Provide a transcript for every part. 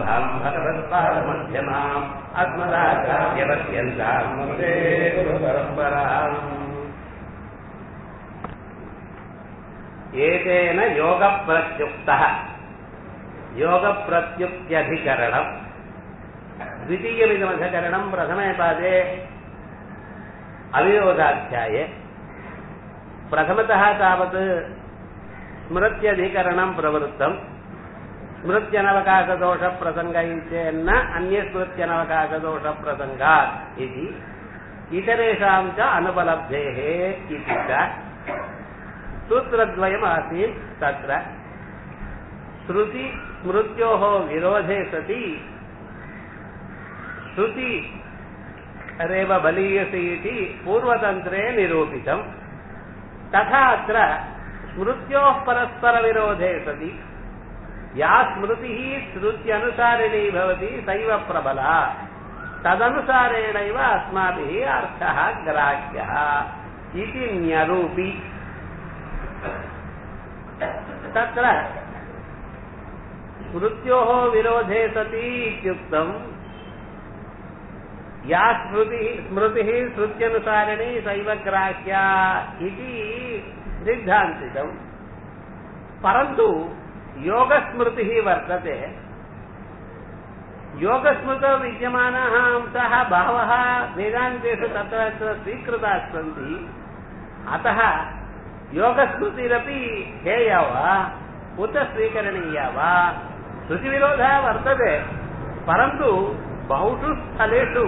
சமாரம்பாம் பகவத்பாத மத்தியமாம் அஸ்மதாச்சாரியவத்யந்தாம் வந்தே குரு பரம்பராம் ஏதேன யோக பிரத்யுக்த யோக பிரத்யுக்தியதிகரணம் द्वितीयमिदमधिकरणम् प्रथमे पादे अविरोधाध्याये प्रथमतः तावत् स्मृत्यधिकरणम् प्रवृत्तम् स्मृत्यनवकाशदोषप्रसङ्ग इत्येन्न अन्यस्मृत्यनवकाशदोषप्रसङ्गात् इति इतरेषाम् च अनुपलब्धेः इति च सूत्रद्वयमासीत् तत्र श्रुति स्मृत्योः विरोधे सति श्रुति रेव बलीयसे इति पूर्वतन्त्रे निरूपितम् तथा अत्र स्मृत्योः परस्परविरोधे सति या स्मृतिः श्रुत्यनुसारिणी भवति सैव प्रबला तदनुसारेणैव अस्माभिः अर्थः ग्राह्यः इति न्यरूपि तत्र स्मृत्योः विरोधे सति इत्युक्तम् या स्मृतिः स्मृतिः श्रुत्यनुसारिणी सैव ग्राह्या इति सिद्धान्तितम् परन्तु योगस्मृतिः वर्तते योगस्मृतौ विद्यमानाः अंशाः बहवः वेदान्तेषु तत्र तत्र स्वीकृताः सन्ति अतः योगस्मृतिरपि हेया वा उत स्वीकरणीया वा श्रुतिविरोधः वर्तते परन्तु बहुषु स्थलेषु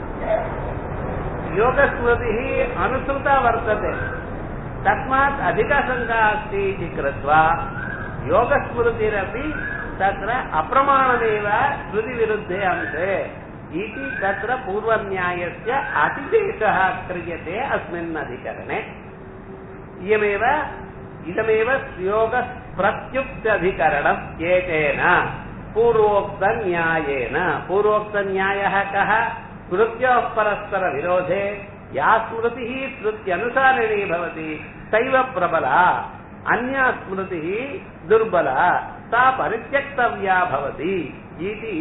योगस्मृतिः अनुसृता वर्तते तस्मात् अधिकशङ्का अस्ति इति कृत्वा योगस्मृतिरपि तत्र अप्रमाणमेव श्रुतिविरुद्धे अंशे इति तत्र पूर्वन्यायस्य अतिदेशः क्रियते अस्मिन् अधिकरणे इयमेव इदमेव योगप्रत्युक्त्यधिकरणम् एतेन पूर्वोक्तन्यायेन पूर्वोक्तन्यायः कः स्मृत्योः परस्परविरोधे या स्मृतिः स्मृत्यनुसारिणी भवति सैव प्रबला अन्या स्मृतिः दुर्बला सा परित्यक्तव्या भवति इति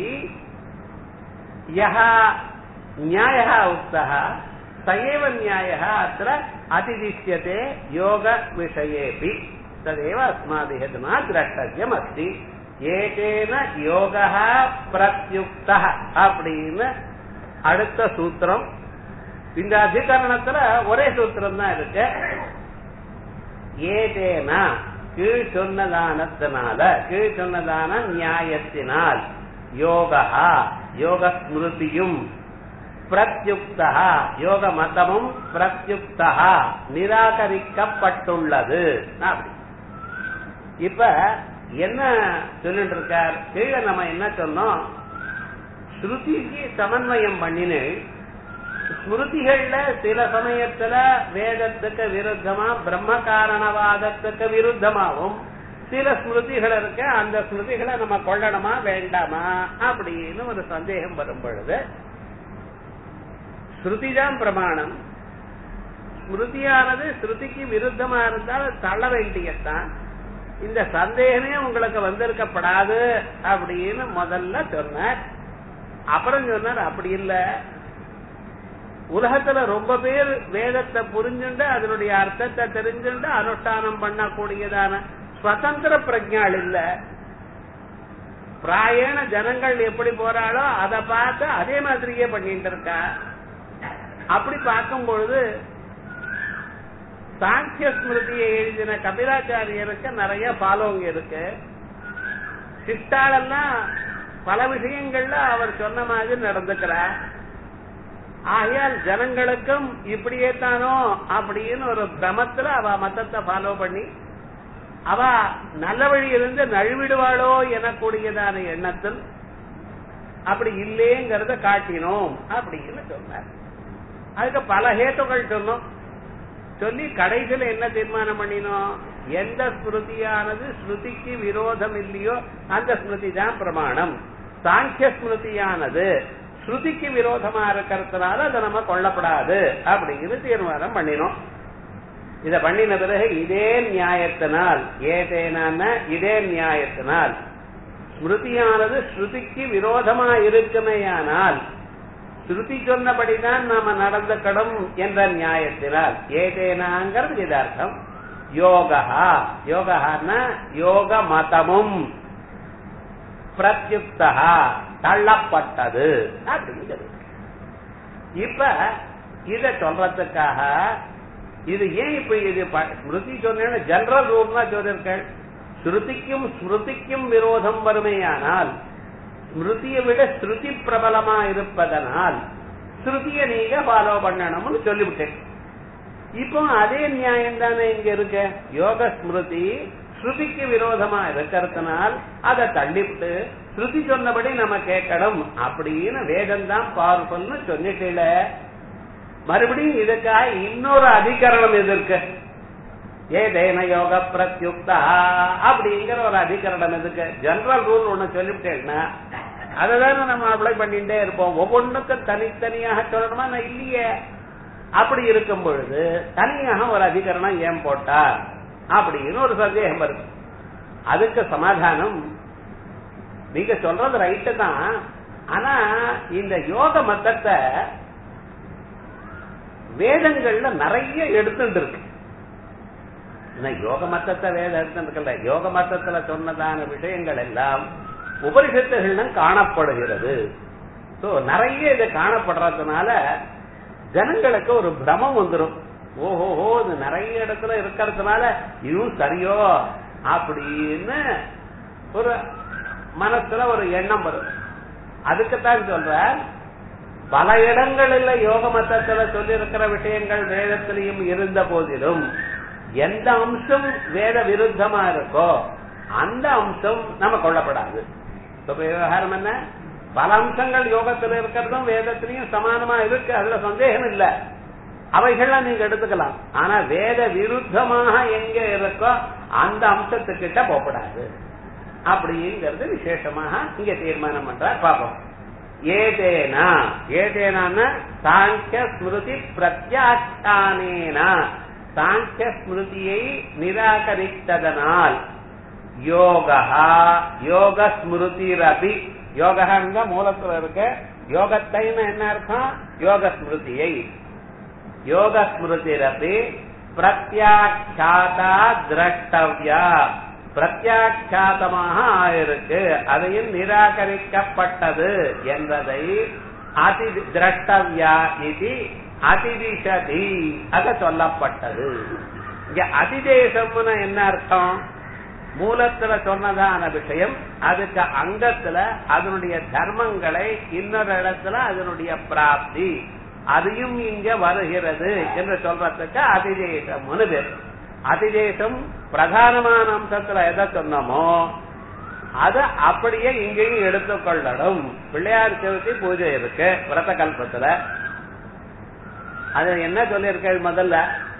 यः न्यायः उक्तः स एव न्यायः अत्र अतिदिश्यते योगविषयेऽपि तदेव अस्माभिः अधुना द्रष्टव्यमस्ति ஏகேன யோகா பிரத்யுக்த அப்படின்னு அடுத்த சூத்திரம் இந்த அதிகரணத்துல ஒரே சூத்திரம் தான் இருக்கு ஏதேனா கீழ் சொன்னதானத்தினால கீழ் சொன்னதான நியாயத்தினால் யோகா யோக ஸ்மிருதியும் பிரத்யுக்தா யோக மதமும் பிரத்யுக்தா நிராகரிக்கப்பட்டுள்ளது அப்படி இப்ப என்ன சொல்லிட்டு இருக்கார் கீழே நம்ம என்ன சொன்னோம் ஸ்ருதிக்கு சமன்வயம் பண்ணினு ஸ்மிருதிகள்ல சில சமயத்துல வேதத்துக்கு விருத்தமா பிரம்ம காரணவாதத்துக்கு விருத்தமாவும் சில ஸ்மிருதிகள் இருக்க அந்த ஸ்மிருதிகளை நம்ம கொள்ளணுமா வேண்டாமா அப்படின்னு ஒரு சந்தேகம் வரும் பொழுது ஸ்ருதிதான் பிரமாணம் ஸ்மிருதியானது ஸ்ருதிக்கு விருத்தமா இருந்தால் தள்ள வேண்டியதுதான் இந்த சந்தேகமே உங்களுக்கு வந்திருக்கப்படாது அப்படின்னு முதல்ல சொன்னார் அப்புறம் சொன்னார் அப்படி இல்ல உலகத்துல ரொம்ப பேர் வேதத்தை புரிஞ்சுண்டு அதனுடைய அர்த்தத்தை தெரிஞ்சுண்டு அனுஷ்டானம் பண்ணக்கூடியதான சுதந்திர பிரஜாள் இல்ல பிராயண ஜனங்கள் எப்படி போறாளோ அதை பார்த்து அதே மாதிரியே பண்ணிட்டு இருக்கா அப்படி பார்க்கும் பொழுது சாங்கிய ஸ்மிருதியை எழுதின கபிலாச்சாரியருக்கு நிறைய ஃபாலோவிங் இருக்கு சிஷ்டாலெல்லாம் பல விஷயங்கள்ல அவர் சொன்ன மாதிரி நடந்துக்கிறார் ஆகையால் ஜனங்களுக்கும் இப்படியே தானோ அப்படின்னு ஒரு பிரமத்துல அவ மதத்தை ஃபாலோ பண்ணி அவ நல்ல வழியிலிருந்து நழுவிடுவாளோ எனக்கூடியதான எண்ணத்தில் அப்படி இல்லேங்கிறத காட்டினோம் அப்படின்னு சொன்னார் அதுக்கு பல ஹேத்துகள் சொன்னோம் சொல்லி கடைசியில என்ன தீர்மானம் பண்ணினோம் எந்த ஸ்மிருதியானது ஸ்ருதிக்கு விரோதம் இல்லையோ அந்த ஸ்மிருதி தான் பிரமாணம் சாங்கிய ஸ்மிருதியானது ஸ்ருதிக்கு விரோதமா இருக்கிறதுனால அதை நம்ம கொல்லப்படாது அப்படிங்கிற தீர்மானம் பண்ணினோம் இத பண்ணின பிறகு இதே நியாயத்தினால் ஏதேனான இதே நியாயத்தினால் ஸ்மிருதியானது ஸ்ருதிக்கு விரோதமா இருக்குமேயானால் ஸ்ருதி சொன்னபடிதான் நாம நடந்துக்கணும் என்ற நியாயத்தினால் ஏதேனாங்கிறது இது அர்த்தம் யோகா யோகான்னா யோக மதமும் பிரத்யுக்தா தள்ளப்பட்டது அப்படிங்கிறது இப்ப இத சொல்றதுக்காக இது ஏன் இப்ப இது ப- ஸ்மிருதி சொன்னேன்னு ஜெனரல் ரூல்னா சொல்லிருக்கேன் ஸ்ருதிக்கும் ஸ்மிருதிக்கும் விரோதம் வருமேயானால் ஸ்மிருதியை விட ஸ்ருதி பிரபலமா இருப்பதனால் ஸ்ருதியை நீங்க ஃபாலோ பண்ணணும்னு சொல்லிவிட்டேன் இப்போ அதே நியாயம் தானே இங்க இருக்கு யோக ஸ்மிருதி ஸ்ருதிக்கு விரோதமா இருக்கிறதுனால் அதை தள்ளிவிட்டு ஸ்ருதி சொன்னபடி நம்ம கேட்கணும் அப்படின்னு வேதம் தான் பவர்ஃபுல்னு சொல்லிட்டீல மறுபடியும் இதுக்காக இன்னொரு அதிகரணம் இது இருக்கு ஏதேன யோக பிரத்யுக்தா அப்படிங்கிற ஒரு அதிகரணம் இருக்கு ஜெனரல் ரூல் ஒண்ணு சொல்லிவிட்டேன்னா அததானே நம்ம அப்ளை பண்ணிட்டே இருப்போம் ஒவ்வொன்றுக்கும் தனித்தனியாக சொல்லணுமா நான் இல்லையே அப்படி இருக்கும் பொழுது தனியாக ஒரு அதிகரணம் ஏன் போட்டார் அப்படின்னு ஒரு சந்தேகம் வருது அதுக்கு சமாதானம் நீங்க சொல்றது ரைட்டு தான் ஆனா இந்த யோக மத்தத்தை வேதங்கள்ல நிறைய எடுத்துட்டு இருக்கு ஆனா யோக மத்தத்தை வேதம் எடுத்துட்டு இருக்கல யோக மத்தத்துல சொன்னதான விஷயங்கள் எல்லாம் உபரிஷத்துகள்லாம் காணப்படுகிறது சோ நிறைய இது காணப்படுறதுனால ஜனங்களுக்கு ஒரு பிரமம் வந்துடும் ஓஹோஹோ இது நிறைய இடத்துல இருக்கிறதுனால இதுவும் சரியோ அப்படின்னு ஒரு மனசுல ஒரு எண்ணம் வரும் அதுக்குத்தான் சொல்ற பல இடங்களில் யோக மத்தத்துல சொல்லி இருக்கிற விஷயங்கள் வேதத்திலையும் இருந்த போதிலும் எந்த அம்சம் வேத விருத்தமா இருக்கோ அந்த அம்சம் நம்ம கொள்ளப்படாது இப்ப விவகாரம் என்ன பல அம்சங்கள் யோகத்துல இருக்கிறதும் வேதத்திலையும் சமானமா இருக்கு அதுல சந்தேகம் இல்ல அவைகள்லாம் நீங்க எடுத்துக்கலாம் ஆனா வேத விருத்தமாக எங்க இருக்கோ அந்த அம்சத்துக்கிட்ட போகப்படாது அப்படிங்கிறது விசேஷமாக இங்க தீர்மானம் பண்றார் பாப்போம் ஏதேனா ஏதேனா சாங்கிய ஸ்மிருதி பிரத்யாச்சானேனா சாங்கிய ஸ்மிருதியை நிராகரித்ததனால் யோகா யோக ஸ்மிருதிரபி யோகங்க மூலத்துல இருக்க யோகத்தைன்னு என்ன அர்த்தம் யோக ஸ்மிருதியை யோக ஸ்மிருதிரபி பிரத்யாட்சாதா திரஷ்டவ்யா பிரத்யாட்சாதமாக ஆயிருக்கு அதையும் நிராகரிக்கப்பட்டது என்பதை அதி திரஷ்டவ்யா இது அதிதிஷதி அத சொல்லப்பட்டது இங்க அதிதேசம்னு என்ன அர்த்தம் மூலத்துல சொன்னதான விஷயம் அதுக்கு அங்கத்துல அதனுடைய தர்மங்களை இன்னொரு இடத்துல அதனுடைய பிராப்தி அதையும் இங்க வருகிறது என்று சொல்றதுக்கு அதிதேசம்னு பேர் அதிதேசம் பிரதானமான அம்சத்துல எதை சொன்னோமோ அது அப்படியே இங்கேயும் எடுத்துக்கொள்ளணும் பிள்ளையார் சதுர்த்தி பூஜை இருக்கு விரத கல்பத்துல அது என்ன சொல்லியிருக்க முதல்ல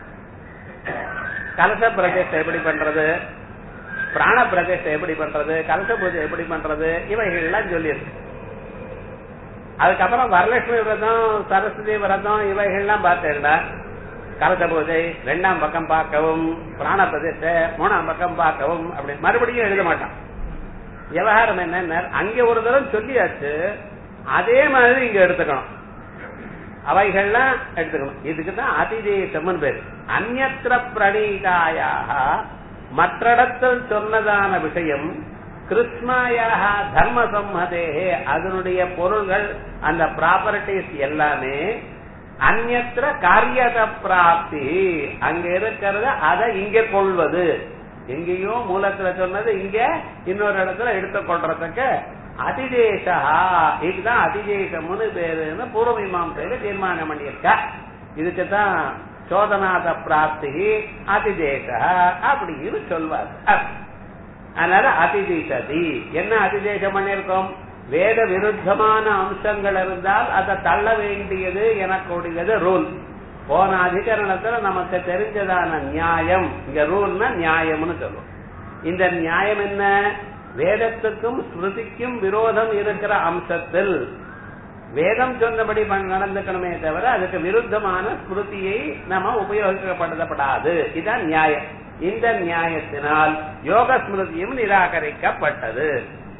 கலச பிரதிஷ்டை எப்படி பண்றது பிராண பிரதிஷ்டை எப்படி பண்றது கலச பூஜை எப்படி பண்றது இவைகள்லாம் சொல்லியிருக்கு அதுக்கப்புறம் வரலட்சுமி விரதம் சரஸ்வதி விரதம் இவைகள்லாம் பார்த்தேன்டா கலச பூஜை ரெண்டாம் பக்கம் பார்க்கவும் பிராண பிரதிஷ்டை மூணாம் பக்கம் பார்க்கவும் அப்படி மறுபடியும் எழுத மாட்டான் விவகாரம் என்ன அங்க ஒரு தடவை சொல்லியாச்சு அதே மாதிரி இங்க எடுத்துக்கணும் அவைகள்லாம் எடுத்துக்கணும் இதுக்கு தான் அதிதேசம்னு பேரு அந்நத்திர பிரணீதாயாக மற்ற இடத்தில் சொன்னதான விஷயம் கிருஷ்ணாயாக தர்ம சம்மதேகே அதனுடைய பொருள்கள் அந்த ப்ராப்பர்டிஸ் எல்லாமே அந்நத்திர காரியத பிராப்தி அங்க இருக்கிறத அதை இங்க கொள்வது எங்கேயோ மூலத்துல சொன்னது இங்க இன்னொரு இடத்துல எடுத்துக்கொள்றதுக்கு அதிதேசா இதுதான் அதிதேசம்னு பேருன்னு பூர்வமீமாசையில தீர்மானம் பண்ணியிருக்கா இதுக்குதான் சோதனாத பிராப்தி அதிதேச அப்படின்னு சொல்வார் அதனால அதிதீசதி என்ன அதிதேசம் பண்ணிருக்கோம் வேத விருத்தமான அம்சங்கள் இருந்தால் அதை தள்ள வேண்டியது எனக்கூடியது ரூல் போன அதிகரணத்துல நமக்கு தெரிஞ்சதான நியாயம் இங்க ரூல்னா நியாயம்னு சொல்லுவோம் இந்த நியாயம் என்ன வேதத்துக்கும் ஸ்மிருதிக்கும் விரோதம் இருக்கிற அம்சத்தில் வேதம் சொன்னபடி நடந்துக்கணுமே தவிர அதுக்கு விருத்தமான ஸ்மிருதியை நம்ம உபயோகிக்கப்படுத்தப்படாது இதான் நியாயம் இந்த நியாயத்தினால் யோக ஸ்மிருதியும் நிராகரிக்கப்பட்டது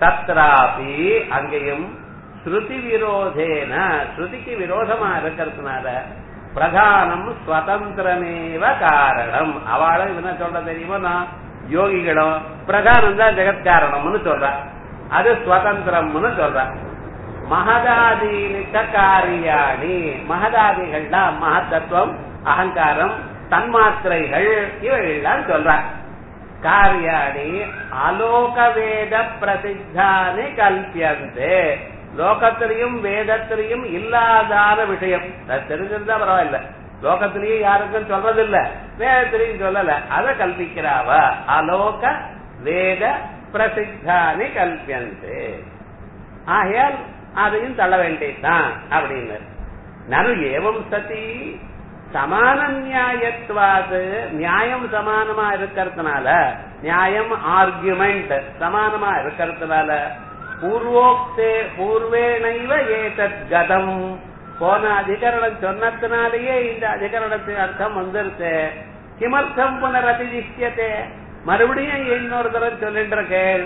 தத்ராபி அங்கேயும் ஸ்ருதி விரோதேன ஸ்ருதிக்கு விரோதமா இருக்கிறதுனால பிரதானம் ஸ்வதந்திரமேவ காரணம் அவளும் என்ன சொல்ற தெரியுமோ நான் யோகிகளும் பிரதானம் தான் ஜெகத் காரணம்னு சொல்ற அது ஸ்வதந்திரம்னு சொல்ற மகதாதீனிக்க காரியாணி மகதாதிகள்லாம் மகத்தத்துவம் அகங்காரம் தன்மாத்திரைகள் இவைகள்லாம் சொல்ற காரியாணி அலோக வேத பிரசித்தானி கல்பியந்தே லோகத்திலையும் வேதத்திலையும் இல்லாதான விஷயம் அது தெரிஞ்சிருந்தா பரவாயில்ல லோகத்திலையும் யாருக்கும் சொல்றதில்ல வேதத்திலையும் சொல்லல அதை கல்பிக்கிறாவ அலோக வேத பிரசித்தானி கல்பியந்தே ஆகையால் அதையும் தள்ள வேண்டியதுதான் அப்படின்னு நனு ஏவம் சதி சமான நியாயத்துவாது நியாயம் சமானமா இருக்கிறதுனால நியாயம் ஆர்குமெண்ட் சமானமா இருக்கிறதுனால பூர்வோக்தே பூர்வேணைவ ஏதத் கதம் போன அதிகரணம் சொன்னதுனாலேயே இந்த அதிகரணத்தின் அர்த்தம் வந்துருச்சு கிமர்த்தம் புனரதிதிஷ்யத்தே மறுபடியும் இன்னொரு தடவை சொல்லிட்டு இருக்கேன்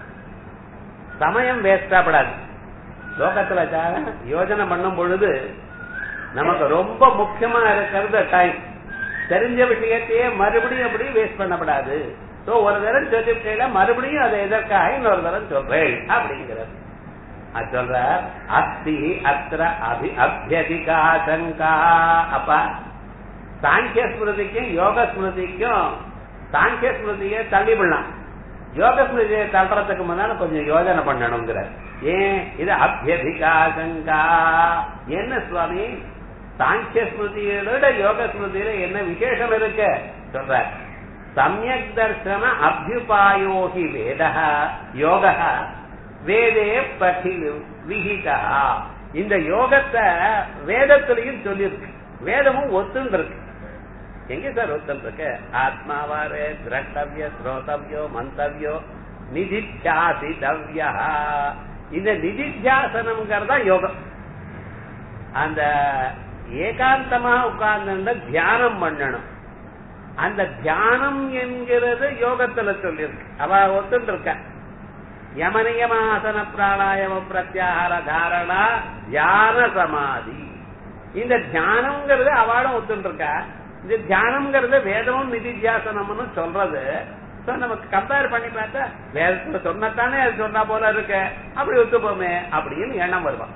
சமயம் வேஸ்டாப்படாது லோகத்துல யோஜனை பண்ணும் பொழுது நமக்கு ரொம்ப முக்கியமா இருக்கிறது டைம் தெரிஞ்ச விஷயத்தையே மறுபடியும் அப்படி வேஸ்ட் பண்ணப்படாது சோ ஒரு தரம் சொல்லிவிட்டேல மறுபடியும் அதை எதற்காக இன்னொரு தரம் சொல்றேன் அப்படிங்கிறது அது சொல்ற அஸ்தி அத்திர அபி அபியதிகாசங்கா அப்பா சாங்கிய ஸ்மிருதிக்கும் யோக ஸ்மிருதிக்கும் சாங்கிய ஸ்மிருதியை தள்ளி விடலாம் யோக ஸ்மிருதியை தள்ளுறதுக்கு முன்னால கொஞ்சம் யோஜனை பண்ணணுங்கிற ஏன் இது அபியதிகாசங்கா என்ன சுவாமி சாங்கிய ஸ்மிருதியோட யோக ஸ்மிருதியில என்ன விசேஷம் இருக்கு சொல்ற சமயக் தர்சன அபியுபாயோகி வேத யோக வேதே பதி விஹிதா இந்த யோகத்தை வேதத்திலையும் சொல்லியிருக்கு வேதமும் ஒத்துன்னு இருக்கு எங்க சார் ஒத்துன்னு இருக்கு ஆத்மாவாரே திரட்டவிய ஸ்ரோதவியோ மந்தவியோ நிதித்தியாசிதவ்யா இந்த நிதித்தியாசனம்ங்கிறதா யோகம் அந்த ஏகாந்தமா உட்கார்ந்து தியானம் பண்ணணும் அந்த தியானம் என்கிறது யோகத்துல சொல்லியிருக்கு அவ ஒத்துட்டு இருக்க யமனியமாசன பிராணாயம பிரத்யாகார தாரணா தியான சமாதி இந்த தியானம்ங்கிறது அவளும் ஒத்துட்டு இருக்கா இந்த தியானம்ங்கிறது வேதமும் நிதித்தியாசனம்னு சொல்றது சோ நமக்கு கம்பேர் பண்ணி பார்த்தா வேதத்துல சொன்னதானே அது சொன்னா போல இருக்கு அப்படி ஒத்துப்போமே அப்படின்னு எண்ணம் வருவான்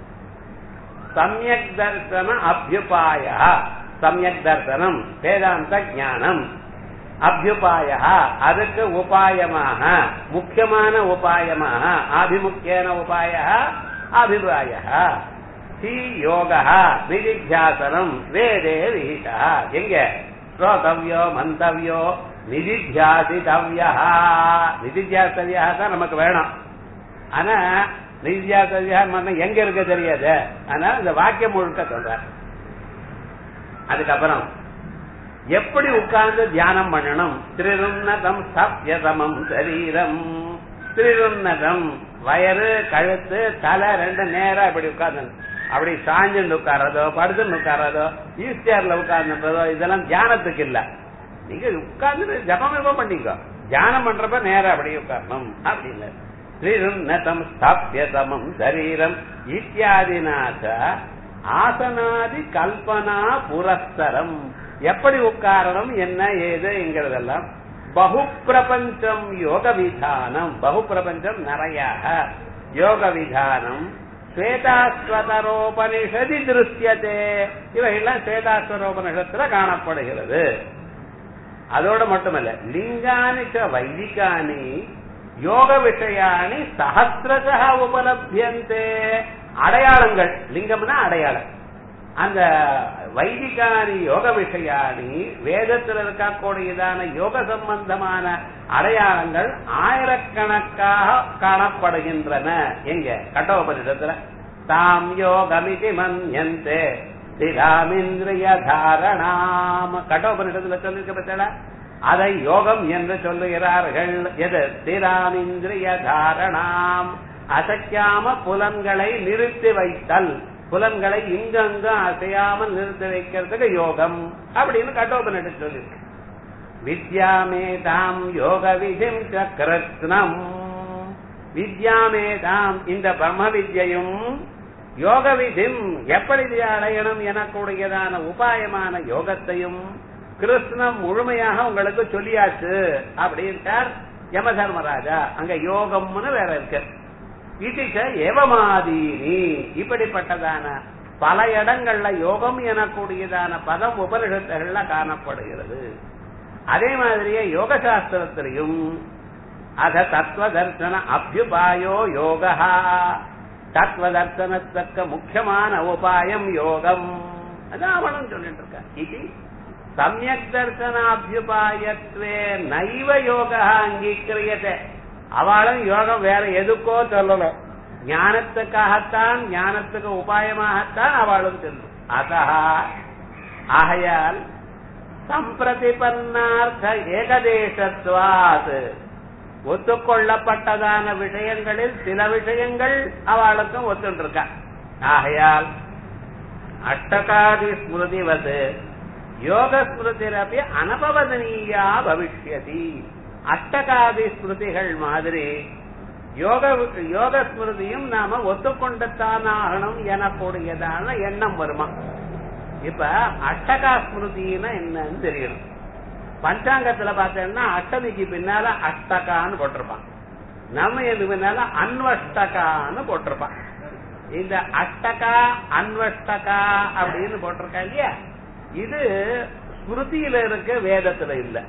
சமயக் தர்சன அபியுபாய சமயக் தர்சனம் வேதாந்த ஜானம் அபியுபாய அதுக்கு உபாயமாக முக்கியமான உபாயமாக ஆபிமுக்கியன உபாய அபிபாய சி யோக நிதித்தியாசனம் வேதே விஹிதா எங்க ஸ்ரோதவ்யோ மந்தவ்யோ நிதித்தியாசிதவ்யா நிதித்தியாசவியா தான் நமக்கு வேணும் ஆனா நிதித்தியாசவியா எங்க இருக்க தெரியாது ஆனா இந்த வாக்கியம் முழுக்க சொல்ற அதுக்கப்புறம் எப்படி உட்கார்ந்து தியானம் பண்ணணும் திருருன்னதம் சப்யதமம் சரீரம் திருருன்னதம் வயறு கழுத்து தலை ரெண்டு நேரா இப்படி உட்கார்ந்து அப்படி சாஞ்சுன்னு உட்கார்றதோ படுத்துன்னு உட்கார்றதோ ஈஸ்டியர்ல உட்கார்ந்துன்றதோ இதெல்லாம் தியானத்துக்கு இல்ல நீங்க உட்கார்ந்து ஜபம் எப்ப பண்ணிக்கோ தியானம் பண்றப்ப நேரா அப்படி உட்காரணும் அப்படின்னு ஸ்ரீருன்னதம் ஸ்தாபியதமம் சரீரம் இத்தியாதினாச்ச ஆசனாதி கல்பனா புரஸ்தரம் எப்படி உட்காரணும் என்ன ஏதுங்கிறதெல்லாம் பகு பிரபஞ்சம் யோக விதானம் பகு பிரபஞ்சம் நிறைய யோக விதானம் ஸ்வேதாஸ்வதரோபனிஷதி திருஷ்யத்தே இவையெல்லாம் ஸ்வேதாஸ்வரோபனிஷத்துல காணப்படுகிறது அதோட மட்டுமல்ல லிங்கானி வைதிகானி யோக விஷயானி சஹசிரசா உபலபியந்தே அடையாளங்கள் லிங்கம்னா அடையாளம் அந்த வைதிகானி யோக விஷயானி வேதத்தில் இருக்கக்கூடியதான யோக சம்பந்தமான அடையாளங்கள் ஆயிரக்கணக்காக காணப்படுகின்றன எங்க கட்டோபனிடத்துல தாம் யோகமிதி மன்யந்தே ஸ்திராமிந்திரிய தாரணாம் கட்டோபனிடத்துல சொல்லிருக்க பத்தல அதை யோகம் என்று சொல்லுகிறார்கள் எது ஸ்திராமிந்திரிய தாரணாம் அசைக்காம புலன்களை நிறுத்தி வைத்தல் புலன்களை இங்கங்க அசையாமல் நிறுத்தி வைக்கிறதுக்கு யோகம் அப்படின்னு கட்டோபனிட்டு சொல்லிருக்கு வித்யாமே தாம் யோக விதிம் சக்கரத்னம் வித்யாமேதாம் இந்த பிரம்ம வித்யையும் யோக விதிம் எப்படி இதை அடையணும் எனக்கூடியதான உபாயமான யோகத்தையும் கிருஷ்ணம் முழுமையாக உங்களுக்கு சொல்லியாச்சு அப்படின்ட்டார் யம தர்மராஜா அங்க யோகம்னு வேற இருக்கு இதுச்ச ஏவமாதீனி இப்படிப்பட்டதான பல இடங்கள்ல யோகம் எனக்கூடியதான பதம் உபனிஷத்துகள்ல காணப்படுகிறது அதே மாதிரியே யோக சாஸ்திரத்திலையும் அத தத்துவ தர்சன அபியுபாயோ யோகா தத்துவ தர்சனத்துக்கு முக்கியமான உபாயம் யோகம் அதான் அவனும் சொல்லிட்டு இருக்க இது சமயக் தர்சனாபியுபாயத்வே நைவ யோகா அங்கீகரியத்தை அவளும் யோகம் வேற எதுக்கோ சொல்லல ஞானத்துக்காகத்தான் ஞானத்துக்கு உபாயமாகத்தான் அவளும் சொல்லும் அதா ஆகையால் சம்பிரதிபன்னார்த்த ஏகதேசத்வாத் ஒத்துக்கொள்ளப்பட்டதான விஷயங்களில் சில விஷயங்கள் அவளுக்கும் ஒத்துருக்கா ஆகையால் அஷ்டகாதி ஸ்மிருதிவது யோக ஸ்மிருதிரப்பி அனபவதனீயா பவிஷ்யதி அஷ்டகாதி ஸ்மிருதிகள் மாதிரி யோக யோக ஸ்மிருதியும் நாம ஒத்துக்கொண்டுத்தான் ஆகணும் எனக்கூடியதான எண்ணம் வருமா இப்ப அஷ்டகா ஸ்மிருதினா என்னன்னு தெரியணும் பஞ்சாங்கத்துல பார்த்தோம்னா அஷ்டமிக்கு பின்னால அஷ்டகான்னு போட்டிருப்பான் நம்ம இது பின்னால அன்வஷ்டகான்னு போட்டிருப்பான் இந்த அஷ்டகா அன்வஷ்டகா அப்படின்னு போட்டிருக்கா இல்லையா இது ஸ்மிருதியில இருக்க வேதத்துல இல்ல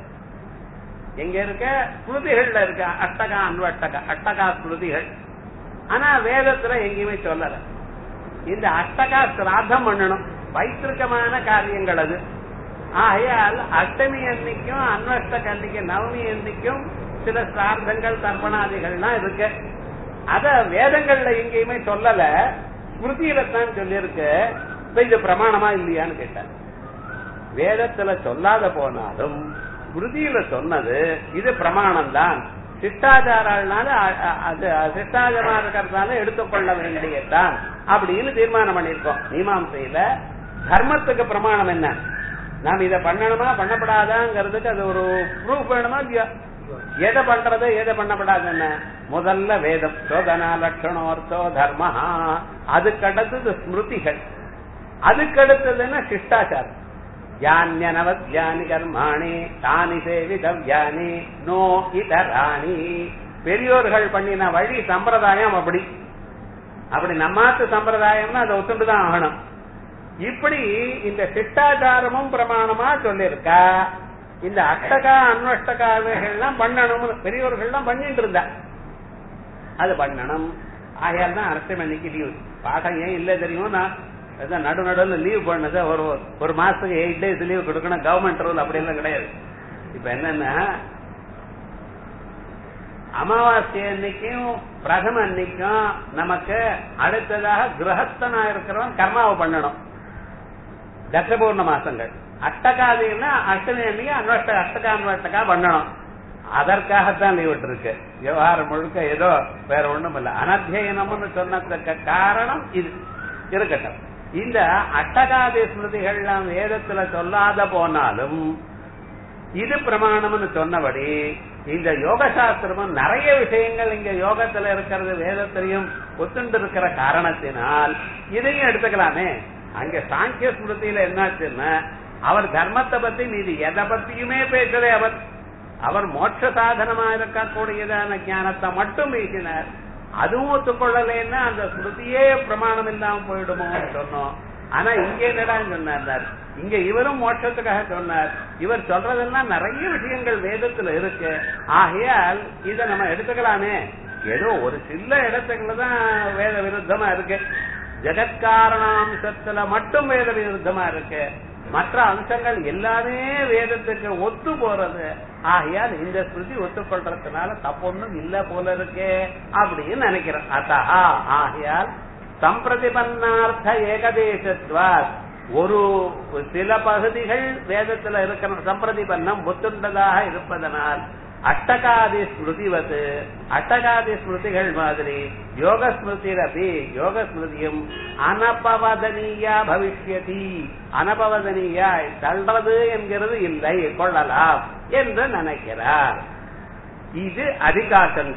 எங்க இருக்க ஸ்மிருதிகள்ல இருக்க அஷ்டகா அன்வஷ்டகா அஷ்டகா ஸ்மிருதிகள் ஆனா வேதத்துல எங்கேயுமே சொல்லல இந்த அஷ்டகா சிராதம் பண்ணணும் வைத்திருக்கமான காரியங்கள் அது ஆகையால் அஷ்டமி அன்னைக்கும் அன்வஷ்டக அன்னைக்கு நவமி அன்னைக்கும் சில சார்த்தங்கள் தர்ப்பணாதிகள்லாம் இருக்கு அத வேதங்கள்ல எங்கேயுமே சொல்லல ஸ்மிருதியில தான் சொல்லியிருக்கு இப்ப இது பிரமாணமா இல்லையான்னு கேட்டார் வேதத்துல சொல்லாத போனாலும் ஸ்மிருதியில சொன்னது இது பிரமாணம் தான் சிஷ்டாச்சாரனால அது சிஷ்டாச்சாரமா இருக்கிறதுனால எடுத்துக்கொள்ள வேண்டியதுதான் அப்படின்னு தீர்மானம் பண்ணிருக்கோம் மீமாசையில தர்மத்துக்கு பிரமாணம் என்ன நாம் இதை பண்ணணுமா பண்ணப்படாதாங்கிறதுக்கு அது ஒரு ப்ரூஃப் வேணுமா இல்லையா எதை பண்றது எதை பண்ணப்படாதுன்னு முதல்ல வேதம் சோதனா லட்சணோர்த்தோ தர்ம அதுக்கு அடுத்தது ஸ்மிருதிகள் அதுக்கு அடுத்ததுன்னா சிஷ்டாச்சாரம் யானியனவத்யானி கர்மாணி தானி சேவிதவ்யானி நோ இதராணி பெரியோர்கள் பண்ணின வழி சம்பிரதாயம் அப்படி அப்படி நம்மாத்து சம்பிரதாயம்னா அதை ஒத்துண்டுதான் ஆகணும் இப்படி இந்த சிஷ்டாச்சாரமும் பிரமாணமா சொல்லியிருக்கா இந்த அஷ்டகா அன்வஷ்டகாவைகள்லாம் பண்ணணும் பெரியவர்கள்லாம் பண்ணிட்டு இருந்தா அது பண்ணணும் ஆகையால் தான் அரசு அன்னைக்கு லீவு பாடம் ஏன் இல்ல தெரியும் நான் அதான் நடு நடுவில் லீவ் பண்ணது ஒரு ஒரு மாசத்துக்கு எயிட் டேஸ் லீவ் கொடுக்கணும் கவர்மெண்ட் ரூல் அப்படி எல்லாம் கிடையாது இப்ப என்னன்னா அமாவாசை அன்னைக்கும் பிரதம அன்னைக்கும் நமக்கு அடுத்ததாக கிரகஸ்தனா இருக்கிறவன் கர்மாவை பண்ணணும் தசபூர்ண மாசங்கள் அஷ்டகாதின்னா அஷ்டமி அன்னைக்கு அன்வஷ்ட அஷ்டகா அன்வஷ்டகா பண்ணணும் அதற்காகத்தான் லீவ் விட்டுருக்கு விவகாரம் முழுக்க ஏதோ வேற ஒண்ணும் இல்ல அனத்தியனம்னு சொன்னதுக்கு காரணம் இது இருக்கட்டும் இந்த அஷ்டகாதி ஸ்மிருதிகள்லாம் வேதத்துல சொல்லாத போனாலும் இது பிரமாணம்னு சொன்னபடி இந்த யோக சாஸ்திரமும் நிறைய விஷயங்கள் இங்க யோகத்துல இருக்கிறது வேதத்திலையும் ஒத்துண்டு இருக்கிற காரணத்தினால் இதையும் எடுத்துக்கலாமே அங்க சாங்கிய ஸ்மிருதியில என்னாச்சுன்னா அவர் தர்மத்தை பத்தி மீது எதை பத்தியுமே பேசவே அவர் அவர் மோட்ச சாதனமா இருக்கக்கூடியதான ஞானத்தை மட்டும் பேசினார் அதுவும் ஒத்துக்கொள்ளலைன்னா அந்த ஸ்மிருதியே பிரமாணம் இல்லாம போயிடுமோ சொன்னோம் ஆனா இங்க என்னடா சொன்னார் இங்க இவரும் மோட்சத்துக்காக சொன்னார் இவர் சொல்றதெல்லாம் நிறைய விஷயங்கள் வேதத்துல இருக்கு ஆகையால் இத நம்ம எடுத்துக்கலாமே ஏதோ ஒரு சில இடத்துல தான் வேத விருத்தமா இருக்கு ஜெகத்காரணாம்சத்துல மட்டும் வேத விருத்தமா இருக்கு மற்ற அம்சங்கள் எல்லாமே வேதத்துக்கு ஒத்து போறது ஆகையால் இந்த ஸ்ருதி ஒத்துக்கொள்றதுனால தப்பொன்னும் இல்ல போல இருக்கே அப்படின்னு நினைக்கிறேன் அத்தஹா ஆகையால் சம்பிரதிபன்னார்த்த ஏகதேசத்வாத் ஒரு சில பகுதிகள் வேதத்துல இருக்கிற சம்பிரதிபன்னம் ஒத்துண்டதாக இருப்பதனால் அஷ்டகாதி ஸ்மிருதிவது அஷ்டகாதி ஸ்மிருதிகள் மாதிரி யோக ஸ்மிருதிரபி யோக ஸ்மிருதியும் அனபவதனீயா பவிஷ்யதி அனபவதனீயா தள்ளுறது என்கிறது இல்லை கொள்ளலாம் என்று நினைக்கிறார் இது அதிகாசங்கா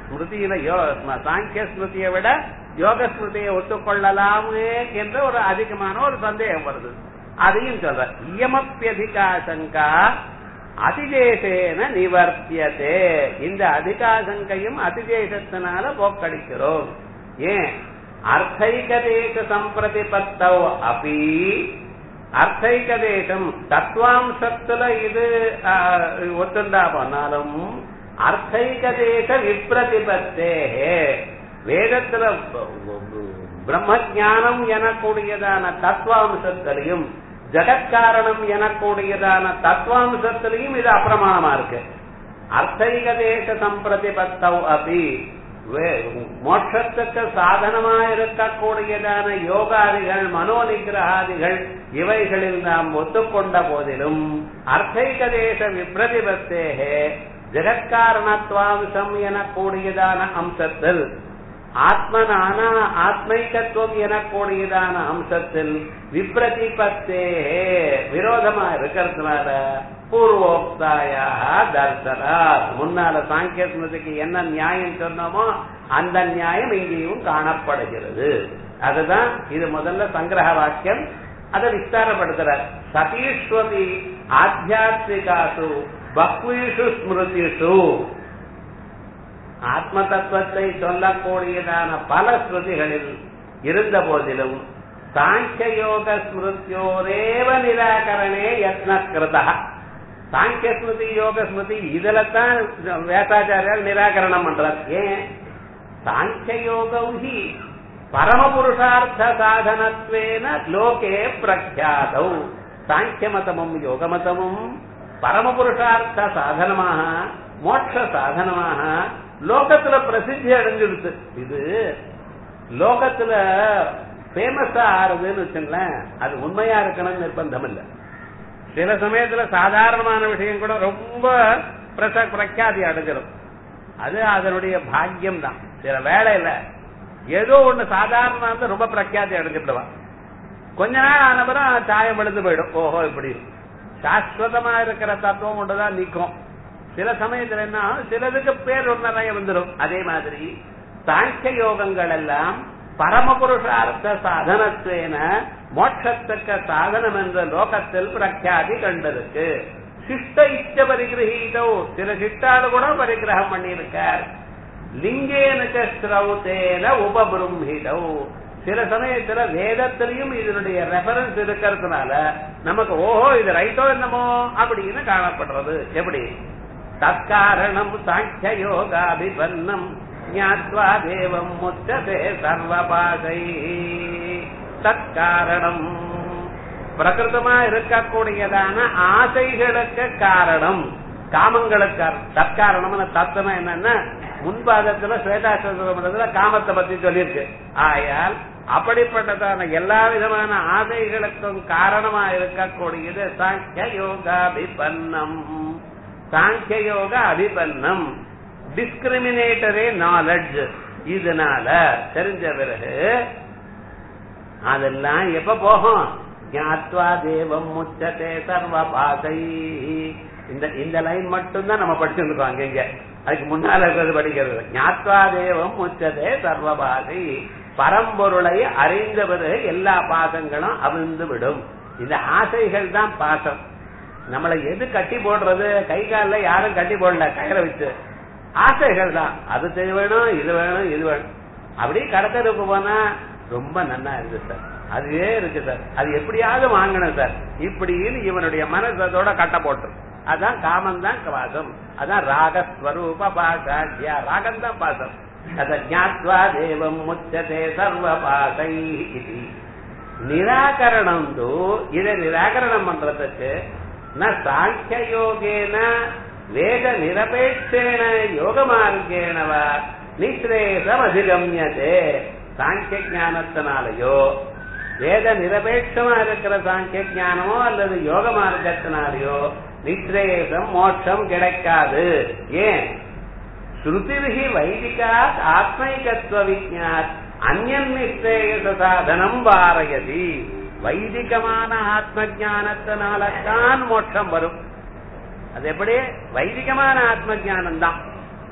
ஸ்மிருதியில யோ சாங்கிய ஸ்மிருதியை விட யோக ஸ்மிருதியை ஒத்துக்கொள்ளலாமே என்ற ஒரு அதிகமான ஒரு சந்தேகம் வருது அதையும் சொல்ற இயமப்பியதிகாசங்கா அதிதேசேன நிவர்த்தியதே இந்த அதிகாசங்கையும் அதிதேசத்தினால போக்கடிக்கிறோம் ஏன் அர்த்தைகதேச சம்பிரதிபத்தவ் அப்படி அர்த்தைகதேசம் தத்துவாம்சத்துல இது ஒத்துண்டா போனாலும் அர்த்தைகதேச விப்ரதிபத்தே வேதத்துல பிரம்ம ஜானம் எனக்கூடியதான தத்துவாம்சத்திலையும் ஜெகத்காரணம் எனக்கூடியதான தத்துவாம்சத்திலையும் இது அப்பிரமாணமா இருக்கு அர்த்தைகதேச சம்பிரதிபத்தவ் அப்படி மோட்சத்துக்கு சாதனமா இருக்கக்கூடியதான யோகாதிகள் மனோநிகிரகாதிகள் இவைகளில் நாம் ஒத்துக்கொண்ட போதிலும் அர்த்தைகதேச விப்ரதிபத்தேகே ஜெகத்காரணத்துவாம்சம் எனக்கூடியதான அம்சத்தில் ஆத்மனான ஆத்மைக்கத்துவம் எனக்கூடியதான அம்சத்தில் விப்ரதிபத்தே விரோதமா இருக்கிறதுனால பூர்வோக்தாயா தர்சனா முன்னால சாங்கிய ஸ்மிருதிக்கு என்ன நியாயம் சொன்னோமோ அந்த நியாயம் இங்கேயும் காணப்படுகிறது அதுதான் இது முதல்ல சங்கிரக வாக்கியம் அதை விஸ்தாரப்படுத்துறார் சதீஸ்வதி ஆத்தியாத்மிகாசு பக்வீஷு ஸ்மிருதிஷு ஆத்ம தத்துவத்தை சொல்லக்கூடியதான பல ஸ்ருதிகளில் இருந்த போதிலும் சாங்கிய யோக ஸ்மிருத்தியோரேவ நிராகரணே யத்ன கிருதா சாங்கிய ஸ்மிருதி யோக ஸ்மிருதி இதுல தான் வேதாச்சாரியால் நிராகரணம் பண்றார் ஏன் சாங்கிய யோகம் ஹி பரமபுருஷார்த்த சாதனத்வேன லோகே பிரக்யாதௌ சாங்கிய மதமும் யோக மதமும் பரமபுருஷார்த்த சாதனமாக மோட்ச சாதனமாக லோகத்துல பிரசித்தி அடைஞ்சிடுது இது லோகத்துல பேமஸா ஆறுதுன்னு வச்சுங்களேன் அது உண்மையா இருக்கணும்னு நிர்பந்தம் இல்லை சில சமயத்துல சாதாரணமான விஷயம் கூட ரொம்ப பிரச பிரக்யாதி அடைஞ்சிடும் அது அதனுடைய பாக்கியம் தான் சில வேலையில ஏதோ ஒண்ணு சாதாரண ரொம்ப பிரக்யாதி அடைஞ்சிடுவா கொஞ்ச நாள் ஆனப்பறம் சாயம் விழுந்து போயிடும் ஓஹோ இப்படி சாஸ்வதமா இருக்கிற தத்துவம் ஒன்றுதான் நிற்கும் சில சமயத்துல என்ன சிலதுக்கு பேர் ஒரு நிறைய வந்துடும் அதே மாதிரி சாங்கிய யோகங்கள் எல்லாம் பரமபுருஷார்த்த சாதனத்துவேன மோட்சத்துக்க சாதனம் என்ற லோகத்தில் பிரக்யாதி கண்டிருக்கு சிஷ்ட இச்ச பரிகிரகீதோ சில சிஷ்டாடு கூட பரிகிரகம் பண்ணியிருக்கார் லிங்கேனுக்க ஸ்ரௌத்தேன உபபிரம்ஹிதோ சில சமயத்துல வேதத்திலையும் இதனுடைய ரெஃபரன்ஸ் இருக்கிறதுனால நமக்கு ஓஹோ இது ரைட்டோ என்னமோ அப்படின்னு காணப்படுறது எப்படி தற்காரணம் சாங்கிய யோகாபிபன்னம் ஞாத்வா தேவம் முச்சதே சர்வபாதை தற்காரணம் பிரகிருதமா இருக்கக்கூடியதான ஆசைகளுக்கு காரணம் காமங்களுக்கு தற்காரணம்னு தத்துவம் என்னன்னா முன்பாதத்துல ஸ்வேதாசிரமத்துல காமத்தை பத்தி சொல்லியிருக்கு ஆயால் அப்படிப்பட்டதான எல்லா விதமான ஆசைகளுக்கும் காரணமா இருக்கக்கூடியது சாங்கிய யோகாபிபன்னம் சாங்கிய யோக அபிபன்னம் டிஸ்கிரிமினேட்டரே நாலெட்ஜ் இதனால தெரிஞ்ச பிறகு அதெல்லாம் எப்ப போகும் ஞாத்வா தேவம் முச்சதே சர்வ பாதை இந்த இந்த லைன் மட்டும் தான் நம்ம படிச்சிருக்கோம் அங்கங்க அதுக்கு முன்னால இருக்கிறது படிக்கிறது ஞாத்வா தேவம் முச்சதே சர்வ பாதை பரம்பொருளை அறிந்த பிறகு எல்லா பாசங்களும் அவிழ்ந்து விடும் இந்த ஆசைகள் தான் பாசம் நம்மளை எது கட்டி போடுறது கை காலில் யாரும் கட்டி போடல கயிறை வச்சு ஆசைகள் தான் அது வேணும் இது வேணும் இது வேணும் அப்படி கடத்தருக்கு போனா ரொம்ப நன்னா இருக்கு சார் அதுவே இருக்கு சார் அது எப்படியாவது வாங்கணும் சார் இப்படின்னு இவனுடைய மனசு அதோட கட்ட போட்டு அதான் காமம் தான் வாசம் அதான் ராகஸ்வரூப பாசாட்சியா ராகம் தான் பாசம் அத ஞாத்வா தேவம் முச்சதே சர்வ பாசை இது நிராகரணம் தூ இதை நிராகரணம் பண்றதுக்கு ந சாங்கிய யோகேன வேத நிரபேட்சேன யோக மார்க்கேனவா நிஸ்ரேசம் அதிகமியதே சாங்கிய ஞானத்தினாலேயோ வேத நிரபேட்சமா இருக்கிற சாங்கிய ஞானமோ அல்லது யோக மார்க்கத்தினாலேயோ நிஸ்ரேசம் மோட்சம் கிடைக்காது ஏன் ஸ்ருதிர்ஹி வைதிகாத் ஆத்மைகத்துவ விஜாத் அந்யன் நிஸ்ரேயச சாதனம் வாரயதி வைதிகமான ஆத்ம ஜானத்தினால தான் மோட்சம் வரும் அது எப்படி வைதிகமான ஆத்ம ஜானம் தான்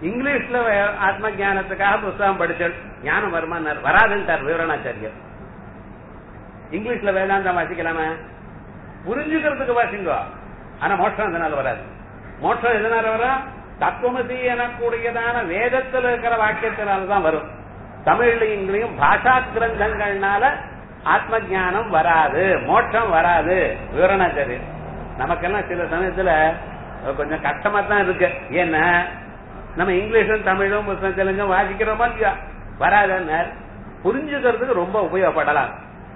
இங்கிலீஷ்ல வே- ஆத்ம ஞானத்துக்காக புஸ்தகம் படிச்சல் ஞானம் வருமா வராதுன்ட்டார் விவரணாச்சாரியர் இங்கிலீஷ்ல வேதாந்தம் வாசிக்கலாமா புரிஞ்சுக்கிறதுக்கு வாசிங்கோ ஆனா மோட்சம் அதனால வராது மோட்சம் எதனால வரும் தத்துவமசி எனக்கூடியதான வேதத்துல இருக்கிற வாக்கியத்தினாலதான் வரும் தமிழ்ல இங்கேயும் பாஷா கிரந்தங்கள்னால ஆத்ம ஞானம் வராது மோட்சம் வராது விவரணாச்சாரியர் நமக்கெல்லாம் சில சமயத்துல கொஞ்சம் கஷ்டமா தான் இருக்கு ஏன்னா நம்ம இங்கிலீஷும் தமிழும் புத்தகம் தெலுங்கும் வாசிக்கிறோமா இல்லையா வராதுன்னு புரிஞ்சுக்கிறதுக்கு ரொம்ப உபயோகப்படலாம்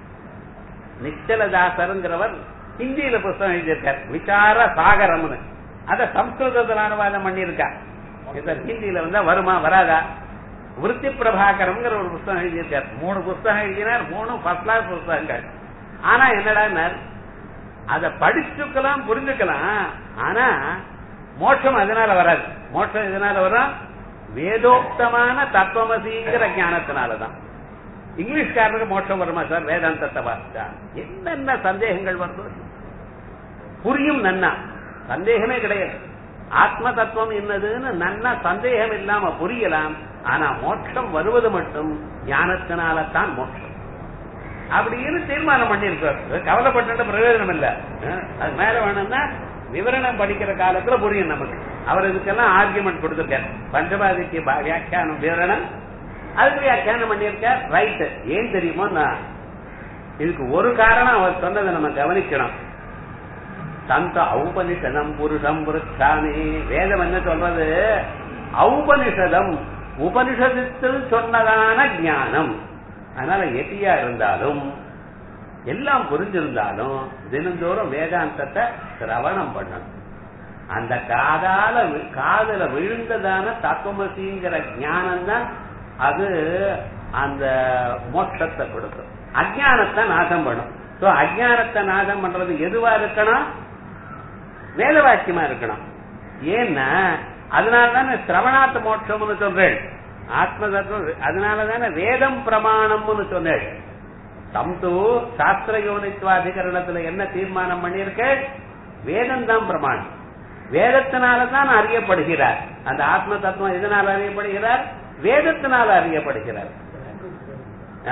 நிச்சலதாசருங்கிறவர் ஹிந்தியில புஸ்தகம் எழுதியிருக்கார் விசார சாகரம்னு அத சம்ஸ்கிருதத்துல அனுவாதம் பண்ணியிருக்கார் இப்ப ஹிந்தியில வந்தா வருமா வராதா விருத்தி பிரபாகரம்ங்கிற ஒரு புஸ்தகம் எழுதியிருக்கார் மூணு புஸ்தகம் எழுதினார் மூணு ஃபர்ஸ்ட் கிளாஸ் புஸ்தகங்கள் ஆனா என்னடா அத படிச்சுக்கலாம் புரிஞ்சுக்கலாம் ஆனா மோட்சம் அதனால வராது மோட்சம் எதனால வரும் வேதோக்தமான தத்துவமசிங்கிற ஞானத்தினாலதான் இங்கிலீஷ்காரருக்கு மோட்சம் வருமா சார் வேதாந்தத்தை வாசிச்சா என்னென்ன சந்தேகங்கள் வருது புரியும் நன்னா சந்தேகமே கிடையாது ஆத்ம தத்துவம் என்னதுன்னு நன்னா சந்தேகம் இல்லாம புரியலாம் ஆனா மோட்சம் வருவது மட்டும் ஞானத்தினால தான் மோட்சம் அப்படின்னு தீர்மானம் பண்ணிருக்காரு கவலைப்பட்டு பிரயோஜனம் இல்ல அஹ், அது மேல வேணும்னா விவரணம் படிக்கிற காலத்துல புரியும் நமக்கு அவர் இதுக்கெல்லாம் ஆர்குமெண்ட் கொடுத்திருக்கார் பஞ்சபாதிக்கு பா- வியாக்கியானம் விவரணம் அதுக்கு வியாக்கியானம் பண்ணியிருக்கார் ரைட் ஏன் தெரியுமோ நான் இதுக்கு ஒரு காரணம் அவர் சொன்னதை நம்ம கவனிக்கணும் தந்த ஔபனிஷதம் புருஷம் புருஷாமி வேதம் என்ன சொல்றது ஔபனிஷதம் உபனிஷதத்தில் சொன்னதான ஞானம் அதனால எட்டியா இருந்தாலும் எல்லாம் புரிஞ்சிருந்தாலும் தினந்தோறும் வேதாந்தத்தை சிரவணம் பண்ணணும் அந்த காதால வி- காதுல விழுந்ததான தத்துவமசிங்கிற ஞானம் தான் அது அந்த மோட்சத்தை கொடுக்கும் அஜானத்தை நாசம் பண்ணும் சோ அஜானத்தை நாசம் பண்றது எதுவா இருக்கணும் வேத வாக்கியமா இருக்கணும் ஏன்னா அதனாலதானே சிரவணாத்த மோட்சம்னு சொல்றேன் ஆத்ம தத்துவம் அதனாலதானே வேதம் பிரமாணம்னு சொன்னேன் தம்து சாஸ்திர யோனித்வாதிகரணத்துல என்ன தீர்மானம் பண்ணியிருக்க வேதம் தான் பிரமாணம் வேதத்தினாலதான் அறியப்படுகிறார் அந்த ஆத்ம தத்துவம் எதனால் அறியப்படுகிறார் வேதத்தினால அறியப்படுகிறார் ஆ?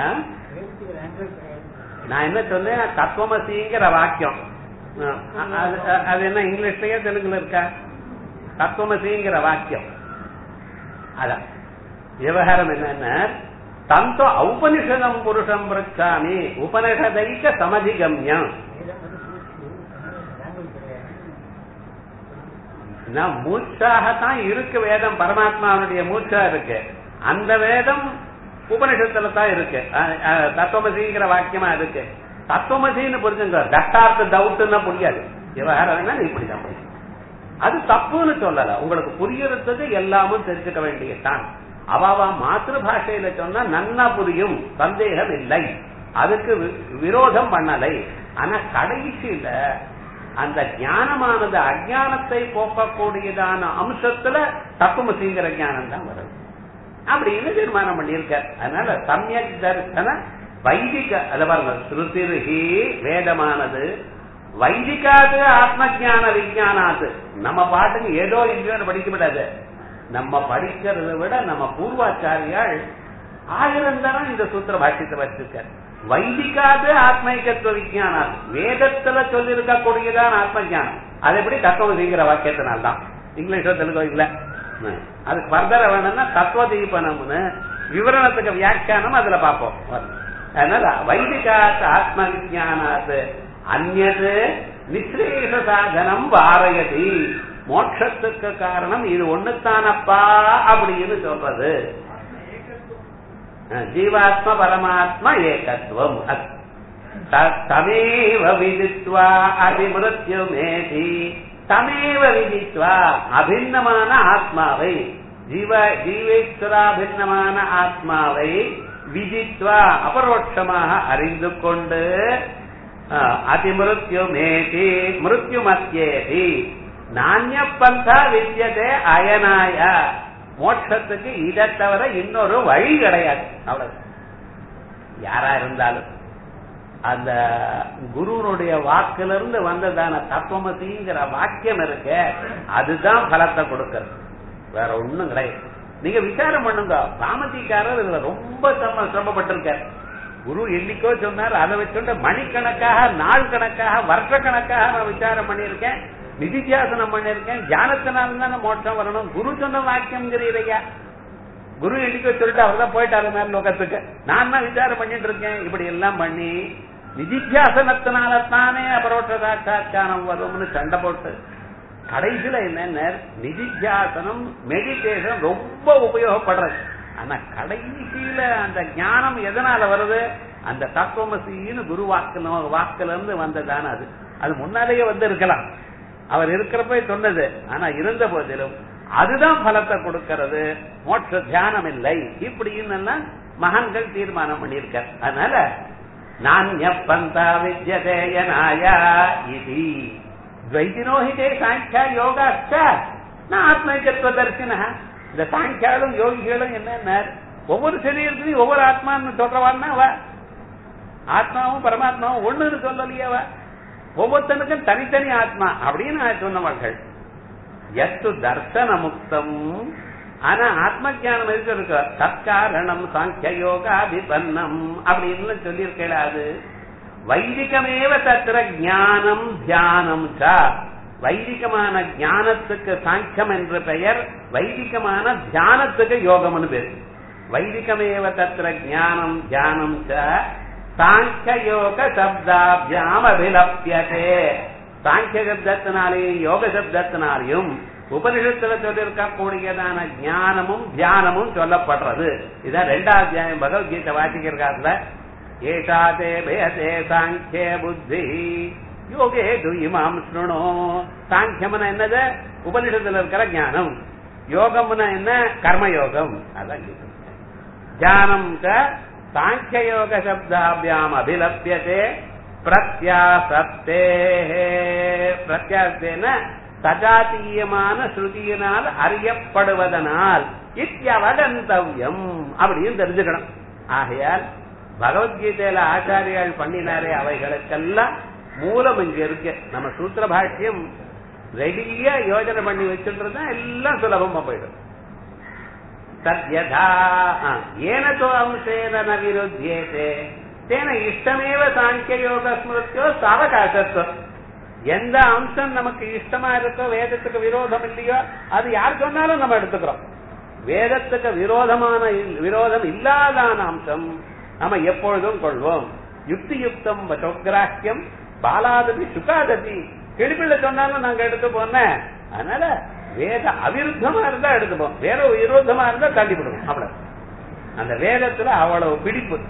நான் என்ன சொன்னேன் தத்துவமசிங்கிற வாக்கியம் ஆ, அது- அது என்ன இங்கிலீஷ்லயே தெலுங்குல இருக்கா தத்துவமசிங்கிற வாக்கியம் அதான் விவகாரம் என்னன்னா தந்தோ ஔபனிஷதம் புருஷம் பிரச்சாமி உபனிஷதைக்க சமதிகம்யம் நான் மூச்சாகத்தான் இருக்கு வேதம் பரமாத்மாவுடைய மூச்சா இருக்கு அந்த வேதம் உபனிஷத்துல தான் இருக்கு அஹ், அஹ், தத்துவமசிங்கிற வாக்கியமா இருக்கு தத்துவமசின்னு புரிஞ்சுங்க தட்டார்த்த டவுட்னா புரியாது விவகாரம் என்ன இப்படிதான் புரியும் அது தப்புன்னு சொல்லல உங்களுக்கு புரியறதுக்கு எல்லாமும் தெரிஞ்சுக்க வேண்டியதுதான் அவாவா மாத்திரு பாஷையில சொன்னா நன்னா புரியும் சந்தேகம் இல்லை அதுக்கு வி- விரோதம் பண்ணலை ஆனா கடைசியில அந்த ஞானமானது அஜானத்தை போக்கக்கூடியதான அம்சத்துல தத்துவமசிங்கிற ஞானம் தான் வருது அப்படின்னு தீர்மானம் பண்ணியிருக்கார் அதனால சமயக் தரிசன வைதிக அத பாருங்க ஸ்ருதிருகி வேதமானது வைதிகாது ஆத்ம ஞான விஞ்ஞானாது நம்ம பாட்டுக்கு ஏதோ இல்லையோன்னு படிக்க விடாது நம்ம படிக்கிறதை விட நம்ம பூர்வாச்சாரியால் ஆயிரம் தரம் இந்த சூத்திர பாஷ்யத்தை வச்சிருக்கார் வைதிகாது ஆத்மைக்கத்துவ விஞ்ஞானம் வேதத்துல சொல்லியிருக்க கூடியதான் ஆத்ம ஞானம் அது எப்படி தத்துவம் வாக்கியத்தினால்தான் இங்கிலீஷோ தெலுங்கோ இல்ல ம். அதுக்கு ஃபர்தர வேணும்னா தத்துவ தீபனம்னு விவரணத்துக்கு வியாக்கியானம் அதுல பார்ப்போம் அதனால வைதிகாத் ஆத்ம விஜயானாத் அந்நது நிஸ்ரேஷ சாதனம் வாரயதி மோட்சத்துக்கு காரணம் இது ஒண்ணுத்தானப்பா அப்படின்னு சொல்றது அஹ், ஜீவாத்ம பரமாத்ம ஏகத்துவம் அது. த- தமேவ விதித்வா அபிமிருத்யுமேதி தமேவ விதித்வா அபின்னமான ஆத்மாவை ஜீவ ஜீவேஸ்வராபின்னமான ஆத்மாவை விதித்வா அபரோட்சமாக அறிந்து கொண்டு அதிமிருத்யுமேதி மிருத்யுமத்யேதி நானிய பந்தா வித்தியதே அயனாய மோட்சத்துக்கு இதை தவிர இன்னொரு வழி கிடையாது அவ்வளவு யாரா இருந்தாலும் அந்த குருனுடைய வாக்கிலிருந்து வந்ததான தத்துவமசிங்கிற வாக்கியம் இருக்க அதுதான் பலத்தை கொடுக்கிறது வேற ஒண்ணும் கிடையாது நீங்க விசாரம் பண்ணுங்க பாமதிக்காரர் இதுல ரொம்ப சிரம சிரமப்பட்டிருக்கார் குரு என்னைக்கோ சொன்னார் அதை வச்சுட்டு மணிக்கணக்காக நாள் கணக்காக வருஷ கணக்காக நான் விசாரம் பண்ணியிருக்கேன் நிதித்தியாசனம் பண்ணியிருக்கேன் தியானத்தினால தானே மோட்சம் வரணும் குரு சொன்ன வாக்கியம்ங்கிறீரையா குரு என்னைக்கோ சொல்லிட்டு அவர் தான் போயிட்டாரு மேல லோகத்துக்கு நான் தான் விசாரம் பண்ணிட்டு இருக்கேன் இப்படி எல்லாம் பண்ணி நிதித்தியாசனத்தினால தானே அபரோட்ச சாட்சா்காரம் வரும்னு சண்டை போட்டு கடைசியில என்ன நிதித்தியாசனம் மெடிடேஷன் ரொம்ப உபயோகப்படுறது ஆனா கடைசியில அந்த ஞானம் எதனால வருது அந்த தத்துவமசின்னு குரு வாக்கு வாக்குல இருந்து வந்ததான அது அது முன்னாலேயே வந்து இருக்கலாம் அவர் இருக்கிறப்ப சொன்னது ஆனா இருந்த போதிலும் அதுதான் பலத்தை கொடுக்கிறது மோட்ச தியானம் இல்லை இப்படின்னு எல்லாம் மகான்கள் தீர்மானம் பண்ணியிருக்கார் அதனால நானிய பந்தா வித்யதேயனாயா இது துவைதினோஹிதே சாங்கியா யோகாச்ச நான் ஆத்மைக்கத்துவ தரிசன இந்த சாங்கியாலும் யோகிகளும் என்ன ஒவ்வொரு சரீரத்திலையும் ஒவ்வொரு ஆத்மான்னு சொல்றவான்னா அவ ஆத்மாவும் பரமாத்மாவும் ஒண்ணுன்னு சொல்லலையே அவ ஒவ்வொருத்தனுக்கும் தனித்தனி ஆத்மா அப்படின்னு சொன்னவர்கள் எத்து தர்சன முக்தம் ஆனா ஆத்ம ஜானம் எதுக்கு இருக்கு தற்காரணம் சாங்கிய யோகாதிபன்னம் அப்படின்னு சொல்லியிருக்கேன் அது வைதிகமேவ தத்திர ஞானம் தியானம் ச வைதிகமான ஞானத்துக்கு சாங்கியம் என்ற பெயர் வைதிகமான தியானத்துக்கு யோகம்னு பேர் வைதிகமேவ தத்திர ஞானம் தியானம் ச சாங்கிய யோக சப்தாபியாம் அபிலப்பியதே சாங்கிய சப்தத்தினாலேயும் யோக சப்தத்தினாலையும் உபனிஷத்துல சொல்லியிருக்கக்கூடியதான ஞானமும் தியானமும் சொல்லப்படுறது இதான் ரெண்டாவது அத்தியாயம் பகவத்கீதை வாசிக்கிறதுல ஏஷா தே பேதே சாங்கிய புத்தி யோகே துயிமாம் ஸ்ருணோ சாங்கியம்னா என்னது உபனிஷத்துல இருக்கிற ஞானம் யோகம்னா என்ன கர்மயோகம் அதான் தியானம் சாங்கிய யோக சப்தாபியாம் அபிலப்பியதே பிரத்யாசத்தே பிரத்யாசத்தேன சஜாத்தீயமான ஸ்ருதியினால் அறியப்படுவதனால் இத்தியவகந்தவ்யம் அப்படின்னு தெரிஞ்சுக்கணும் ஆகையால் பகவத்கீதையில ஆச்சாரியால் பண்ணினாரே அவைகளுக்கெல்லாம் மூலம் இங்க இருக்கு நம்ம சூத்திர பாஷ்யம் ரெடியா யோஜனை பண்ணி வச்சுட்டு எல்லாம் சுலபமா போயிடும் சத்யதா ஏனதோ அம்சேன ந விருத்தியேதே தேன இஷ்டமேவ சாங்கிய யோக ஸ்மிருத்தியோ சாவகாசத்துவம் எந்த அம்சம் நமக்கு இஷ்டமா இருக்கோ வேதத்துக்கு விரோதம் இல்லையோ அது யார் சொன்னாலும் நம்ம எடுத்துக்கிறோம் வேதத்துக்கு விரோதமான விரோதம் இல்லாதான அம்சம் நம்ம எப்பொழுதும் கொள்வோம் யுக்தி யுக்தம் வசோகிராக்கியம் பாலாதபி சுகாதபி கிழிப்பிள்ள சொன்னாலும் நாங்க எடுத்து போனேன் அதனால வேத அவிருத்தமா இருந்தா எடுத்துப்போம் வேற விரோதமா இருந்தா தள்ளிவிடுவோம் அவ்வளவு அந்த வேதத்துல அவ்வளவு பிடிப்பு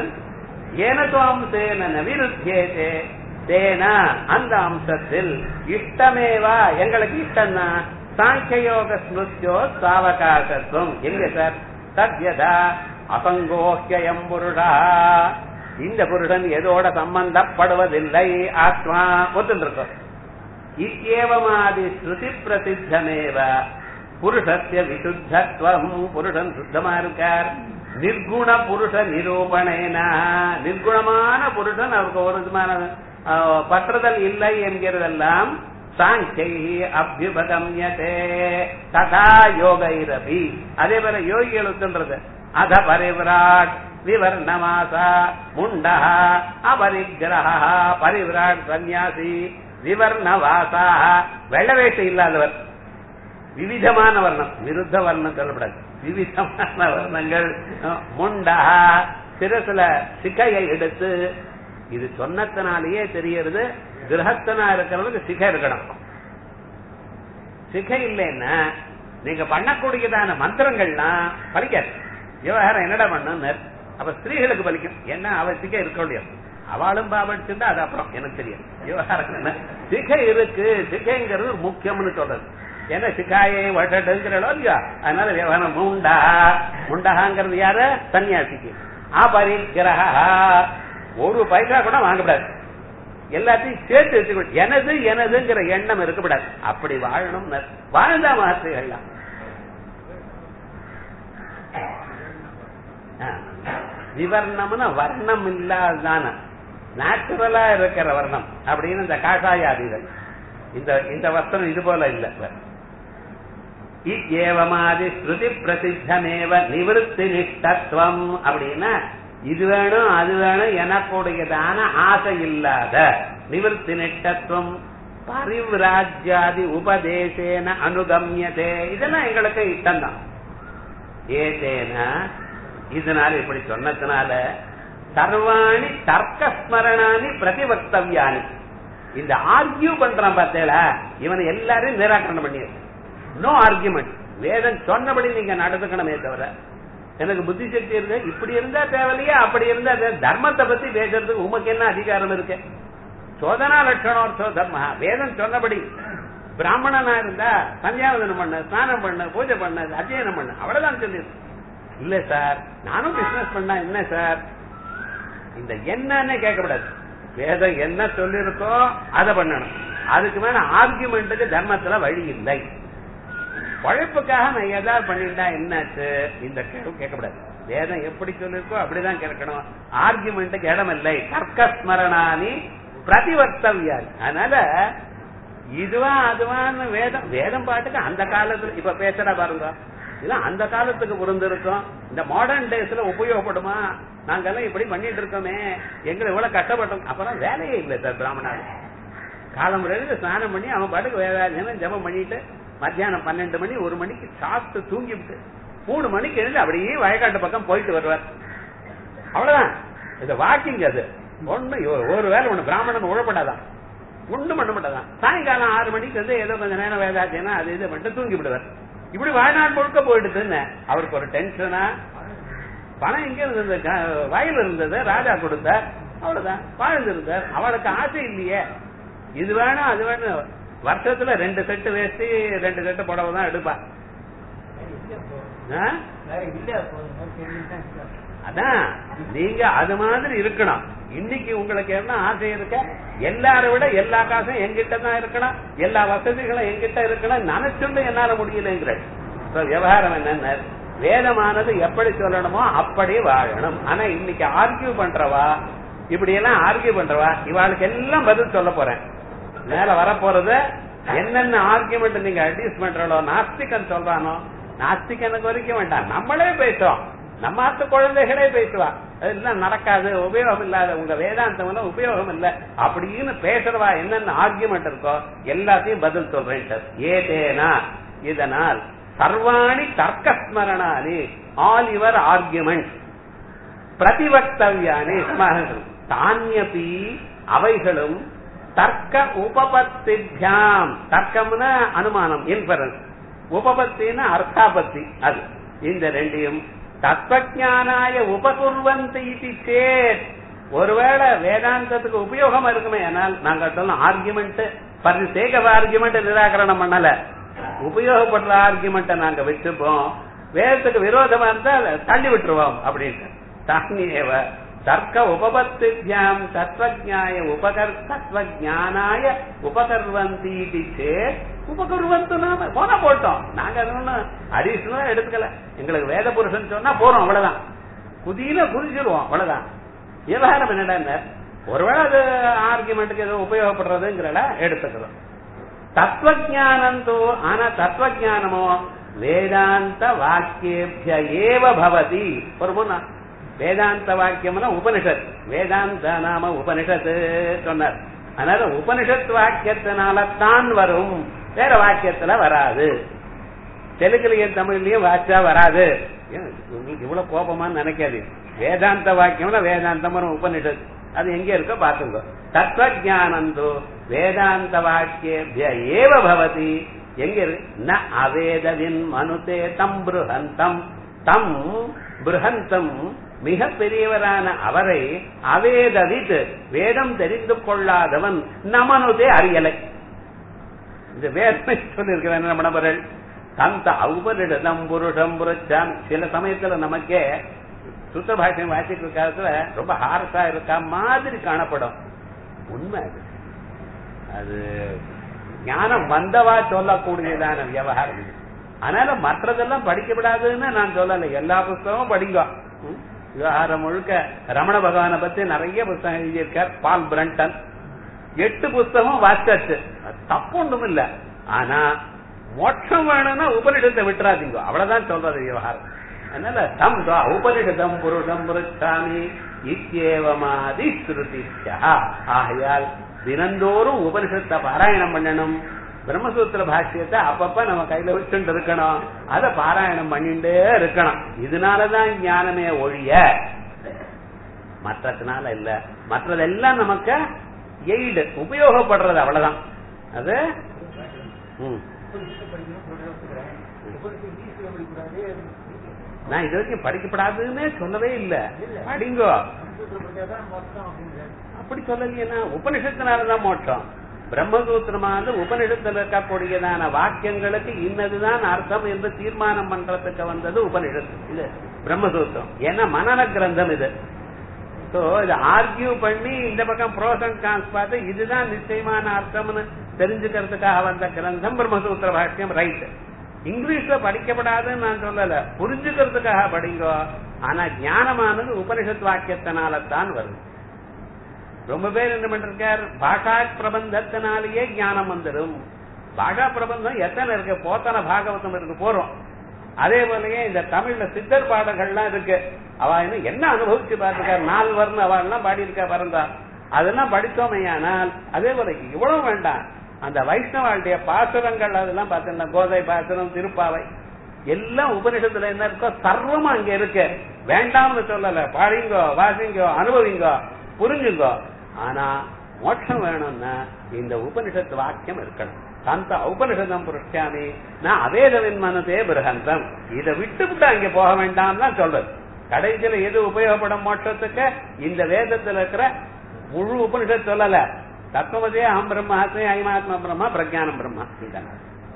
ஏனதுவாம்சேன நவிருத்தியேதே தேனா அந்த அம்சத்தில் இஷ்டமேவா எங்களுக்கு இஷ்டம் தான் சாங்கியோக ஸ்மிருத்தியோ சாவகாசத்துவம் எங்க சார் சத்யதா அசங்கோக்கியம் புருஷா இந்த புருஷன் எதோட சம்பந்தப்படுவதில்லை ஆத்மா ஒத்துருக்கோம் இத்தியேவமாதி ஸ்ருதி பிரசித்தமேவ புருஷத்திய விசுத்தத்துவம் புருஷன் சுத்தமா இருக்கார் நிர்குண புருஷ நிரூபணேன நிர்குணமான புருஷன் அவருக்கு ஒரு விதமான பற்றுதல் இல்லை என்கிறதெல்லாம் சாங்கை அபியுபகமியதே ததா யோகைரபி அதே போல யோகிகள் ஒத்துன்றது அத பரிவிராட் விவர்ணமாசா முண்டா அபரிகிரக பரிவிராட் சந்நியாசி விவர்ணவாசா வெள்ளவேட்டை இல்லாதவர் விவிதமான வர்ணம் விருத்த வர்ணம் சொல்லப்படாது விவிதமான வர்ணங்கள் முண்டா சிரசுல சிகையை எடுத்து இது சொன்னத்தினாலேயே தெரியறது கிரகத்தனா இருக்கிறவனுக்கு சிகை இருக்கணும் சிகை இல்லைன்னா நீங்க பண்ணக்கூடியதான மந்திரங்கள்லாம் பலிக்காது விவகாரம் என்னடா பண்ணு அப்ப ஸ்திரீகளுக்கு பலிக்கும் என்ன அவ சிகை இருக்க முடியாது அவளும் பாவடிச்சுட்டா அது அப்புறம் எனக்கு தெரியும் விவகாரம் என்ன சிகை இருக்கு சிகைங்கிறது முக்கியம்னு சொல்றது ஏன்னா சிக்காயை வட்டடுங்கிறோ இல்லையா அதனால விவகாரம் முண்டா முண்டகாங்கிறது யாரு சன்னியாசிக்கு அபரிக்கிரக ஒரு பைசா கூட வாங்கக்கூடாது எல்லாத்தையும் சேர்த்து வச்சுக்கணும் எனது எனதுங்கிற எண்ணம் இருக்கக்கூடாது அப்படி வாழணும் வாழ்ந்தா மகர்ஷிகள்லாம் விவர்ணம்னா வர்ணம் இல்லாதான நேச்சுரலா இருக்கிற வர்ணம் அப்படின்னு இந்த காஷாயாதிகள் இந்த இந்த வஸ்திரம் இது போல இல்ல இவ்வேவமாதி ஸ்ருதி பிரசித்தமேவ நிவൃத்தி நிஷ்டத்துவம் அப்படின்னா இது வேணும் அது வேணும் எனக்குடையதான ஆசை இல்லாத நிவൃத்தி நிஷ்டத்துவம் பரிவிராஜ்யாதி உபதேசேன அனுகம்யதே இதெல்லாம் எங்களுக்கு இஷ்டம் தான் ஏதேன இதனால இப்படி சொன்னதுனால சர்வாணி தர்க்கஸ்மரணானி பிரதிவக்தவியானி இந்த ஆர்கியூ பண்றான் பார்த்தேல இவனை எல்லாரையும் நிராகரணம் பண்ணிடு நோ ஆர்கியூமெண்ட் வேதம் சொன்னபடி நீங்க நடந்துக்கணுமே தவிர எனக்கு புத்தி சக்தி இருக்கு இப்படி இருந்தா தேவையில்லையா அப்படி இருந்தா தேவை- தர்மத்தை பத்தி பேசுறதுக்கு உமக்கு என்ன அதிகாரம் இருக்கு சோதனா லட்சணோர்த்தோ தர்ம வேதம் சொன்னபடி பிராமணனா இருந்தா சந்தியாவதனம் பண்ண ஸ்நானம் பண்ண பூஜை பண்ண அத்தியனம் பண்ண அவ்வளவுதான் சொல்லியிருக்கு இல்ல சார் நானும் பிசினஸ் பண்ணா என்ன சார் இந்த என்னன்னு கேட்கக்கூடாது வேதம் என்ன சொல்லிருக்கோ அதை பண்ணணும் அதுக்கு மேல ஆர்குமெண்ட்டுக்கு தர்மத்துல வழி இல்லை உழைப்புக்காக நான் ஏதாவது பண்ணிட்டா என்னாச்சு இந்த கேள்வி கேட்கக்கூடாது வேதம் எப்படி சொல்லிருக்கோ அப்படிதான் கேட்கணும் ஆர்குமெண்ட்டுக்கு இடம் இல்லை தர்க்கஸ்மரணானி பிரதிவர்த்தவியால் அதனால இதுவா அதுவான்னு வேதம் வேதம் பாட்டுக்கு அந்த காலத்துல இப்ப பேசுறா பாருங்க இதெல்லாம் அந்த காலத்துக்கு பொருந்திருக்கும் இந்த மாடர்ன் டேஸ்ல உபயோகப்படுமா நாங்கெல்லாம் இப்படி பண்ணிட்டு இருக்கோமே எங்களை இவ்வளவு கஷ்டப்பட்டோம் அப்புறம் வேலையே இல்லை சார் பிராமணாடு காலம் ரெண்டு ஸ்நானம் பண்ணி அவன் பாட்டுக்கு வேதாஜனம் ஜபம் பண்ணிட்டு மத்தியானம் பன்னெண்டு மணி ஒரு மணிக்கு சாப்பிட்டு தூங்கிவிட்டு மூணு மணிக்கு எழுந்து அப்படியே வயக்காட்டு பக்கம் போயிட்டு வருவார் அவ்வளவுதான் இது வாக்கிங் அது ஒண்ணு ஒரு- ஒரு வேலை ஒண்ணு பிராமணன் உழப்படாதான் ஒண்ணும் பண்ண மாட்டாதான் சாயங்காலம் ஆறு மணிக்கு வந்து ஏதோ கொஞ்ச நேரம் வேதாத்தியனா அது இது பண்ணிட்டு தூங்கி விடுவார் இப்படி வாழ்நாள் முழுக்க போயிடுதுன்னு அவருக்கு ஒரு டென்ஷனா பணம் எங்க இருந்தது க- வயல் இருந்தது ராஜா கொடுத்தார் அவ்வளவுதான் வாழ்ந்திருந்தார் அவளுக்கு ஆசை இல்லையே இது வேணும் அது வேணும் வருஷத்துல ரெண்டு செட்டு வேஷ்டி ரெண்டு செட்டு புடவை தான் எடுப்பா ஆ? அதான் நீங்க அது மாதிரி இருக்கணும் இன்னைக்கு உங்களுக்கு என்ன ஆசை இருக்க எல்லாரை விட எல்லா காசும் எங்கிட்ட தான் இருக்கணும் எல்லா வசதிகளும் எங்கிட்ட இருக்கணும் நினைச்சுண்டு என்னால முடியலங்கிற இப்ப விவகாரம் என்னன்னா வேதமானது எப்படி சொல்லணுமோ அப்படி வாழணும் ஆனா இன்னைக்கு ஆர்கியூ பண்றவா இப்படி எல்லாம் ஆர்கியூ பண்றவா இவாளுக்கு எல்லாம் பதில் சொல்ல போறேன் மேல வரப்போறது என்னென்ன ஆர்கியூமெண்ட் நீங்க அட்யூஸ் பண்றோ நாஸ்திகன் சொல்றானோ நாஸ்திகனுக்கு வரைக்கும் வேண்டாம் நம்மளே பேசுவோம் நம்ம ஆத்து குழந்தைகளே பேசுவா அதெல்லாம் நடக்காது உபயோகம் இல்லாத உங்க வேதாந்தம் எல்லாம் உபயோகம் இல்ல அப்படின்னு பேசுறவா என்னென்ன ஆர்கியூமெண்ட் இருக்கோ எல்லாத்தையும் பதில் சொல்றேன் சார் ஏதேனா இதனால் சர்வாணி தர்க்கஸ்மரணானி ஆல் யுவர் ஆர்கியூமெண்ட் பிரதிவக்தவியானி தானியபி அவைகளும் தர்க்க உபபத்திபியாம் தர்க்கம்னா அனுமானம் இன்ஃபரன்ஸ் உபபத்தின்னு அர்த்தாபத்தி அது இந்த ரெண்டையும் தத்துவஞானாய உபகுர்வந்தி இது சேத் ஒருவேளை வேதாந்தத்துக்கு உபயோகமா இருக்குமே ஆனால் நாங்க சொன்ன argument for sake of argument நிராகரணம் பண்ணல உபயோகப்படுற ஆர்குமெண்ட்டை நாங்க வச்சுப்போம் வேதத்துக்கு விரோதமா இருந்தா அதை தள்ளி விட்டுருவோம் அப்படின்ட்டு தானியேவ தர்க்க உபபத்தியாம் தத்வஜாய உபகர் தத்வஜானாய உபகர்வந்தி இது சேத் உபகர்வந்து நாம போன போட்டோம் நாங்க அது ஒண்ணும் அடிஷனலா எடுத்துக்கல எங்களுக்கு வேத புருஷன் சொன்னா போறோம் அவ்வளவுதான் புதியில புரிஞ்சிருவோம் அவ்வளவுதான் விவகாரம் என்னடா ஒருவேளை அது ஆர்குமெண்ட்டுக்கு ஏதோ உபயோகப்படுறதுங்கிறல எடுத்துக்கிறோம் தத்துவஜானந்தோ ஆனா தத்துவஜானமோ வேதாந்த வாக்கியேபிய ஏவ பவதி ஒரு முன்னா வேதாந்த வாக்கியம்னா உபனிஷத் வேதாந்த நாம உபனிஷத்து சொன்னார் அதனால உபனிஷத் வாக்கியத்தினால தான் வரும் வேற வாக்கியத்துல வராது தெலுங்குலயும் தமிழ்லயும் வாச்சா வராது ஏன் உங்களுக்கு இவ்வளவு கோபமான்னு நினைக்காது வேதாந்த வாக்கியம்னா வேதாந்தம் உபனிஷத் அது எங்க இருக்கோ பாத்துங்க தத்துவஜானந்தோ வேதாந்த வாக்கியேபிய ஏவ பவதி எங்க இருக்கு ந அவேதவின் மனுதே தம் பிருஹந்தம் தம் பிருஹந்தம் மிக பெரியவரான அவரை அவேதவித் வேதம் தெரிந்து கொள்ளாதவன் நமனுதே அறியலை இந்த வேதனை சொல்லியிருக்கிறேன் நம்ம நபர்கள் தந்த அவ்வரிடம் புருஷம் புருஷான் சில சமயத்துல நமக்கே சுத்த பாஷை வாசிக்கிற காலத்துல ரொம்ப ஹார்ஷா இருக்கா மாதிரி காணப்படும் உண்மை அது அது ஞானம் வந்தவா சொல்லக்கூடியதான விவகாரம் இது. அதனால மற்றதெல்லாம் படிக்கப்படாதுன்னு நான் சொல்லல எல்லா புஸ்தகமும் படிங்க ம்? விவகாரம் முழுக்க ரமண பகவானை பத்தி நிறைய புஸ்தகம் எழுதியிருக்கார் பால் பிரண்டன் எட்டு புஸ்தகம் வாசிச்சாச்சு அது தப்பு ஒன்றும் இல்ல ஆனா மோட்சம் வேணும்னா உபனிஷத்தை விட்டுறாதீங்க அவ்வளவுதான் சொல்றது விவகாரம் அதனால தம் துவா உபனிஷதம் புருஷம் புருஷாமி இத்தியேவமாதி ஸ்ருதிச்சா ஆகையால் தினந்தோறும் உபனிஷத்தை பாராயணம் பண்ணணும் பிரம்மசூத்திர பாஷ்யத்தை அப்பப்ப நம்ம கையில வச்சுட்டு இருக்கணும் அதை பாராயணம் பண்ணிட்டே இருக்கணும் இதனாலதான் ஞானமே ஒழிய மற்றதுனால இல்ல மற்றதெல்லாம் நமக்கு எய்டு உபயோகப்படுறது அவ்வளவுதான் அது ம். நான் இது வரைக்கும் படிக்கப்படாதுன்னே சொல்லவே இல்ல படிங்கோ அப்படி சொல்லலையேனா உபனிஷத்தினாலதான் மோட்சம் பிரம்மசூத்திரமானது உபனிஷத்துல இருக்கக்கூடியதான வாக்கியங்களுக்கு இன்னதுதான் அர்த்தம் என்று தீர்மானம் பண்றதுக்கு வந்தது உபனிஷத்து இது பிரம்மசூத்திரம் ஏன்னா மனன கிரந்தம் இது சோ இதை ஆர்கியூ பண்ணி இந்த பக்கம் ப்ரோஸ் அண்ட் கான்ஸ் பார்த்து இதுதான் நிச்சயமான அர்த்தம்னு தெரிஞ்சுக்கிறதுக்காக வந்த கிரந்தம் பிரம்மசூத்திர பாஷ்யம் ரைட் இங்கிலீஷ்ல படிக்கப்படாதுன்னு நான் சொல்லல புரிஞ்சுக்கிறதுக்காக படிங்கோ ஆனா ஞானமானது உபனிஷத் வாக்கியத்தினால தான் வருது ரொம்ப பேர் என்ன பண்ணிருக்கார் பாஷா பிரபந்தத்தினாலேயே ஞானம் வந்துடும் பாஷா பிரபந்தம் எத்தனை இருக்கு போத்தன பாகவதம் இருக்கு போறோம் அதே போலயே இந்த தமிழ்ல சித்தர் பாடல்கள்லாம் இருக்கு அவ இன்னும் என்ன அனுபவிச்சு பார்த்திருக்கார் நால்வர்னு அவ எல்லாம் பாடியிருக்கா பிறந்தா அதெல்லாம் படித்தோமையானால் அதே போல இவ்வளவு வேண்டாம் அந்த வைஷ்ணவாளுடைய பாசுரங்கள் அதெல்லாம் பார்த்தீங்கன்னா கோதை பாசுரம் திருப்பாவை எல்லாம் உபனிஷத்துல என்ன இருக்கோ சர்வமா அங்க இருக்கு வேண்டாம்னு சொல்லல பாடிங்கோ வாசிங்கோ அனுபவிங்கோ புரிஞ்சுங்கோ ஆனா மோட்சம் வேணும்னா இந்த உபனிஷத்து வாக்கியம் இருக்கணும் அந்த உபனிஷதம் புருஷ்யாமி நான் அவேதவின் மனதே பிரகந்தம் இதை விட்டு விட்டு அங்க போக வேண்டாம் தான் சொல்றது கடைசியில எது உபயோகப்படும் மோட்சத்துக்கு இந்த வேதத்துல இருக்கிற முழு உபனிஷத் சொல்லல தத்துவதே அகம் பிரம்மாத்மே ஐமாத்மா பிரம்மா பிரஜானம் பிரம்மா இதான்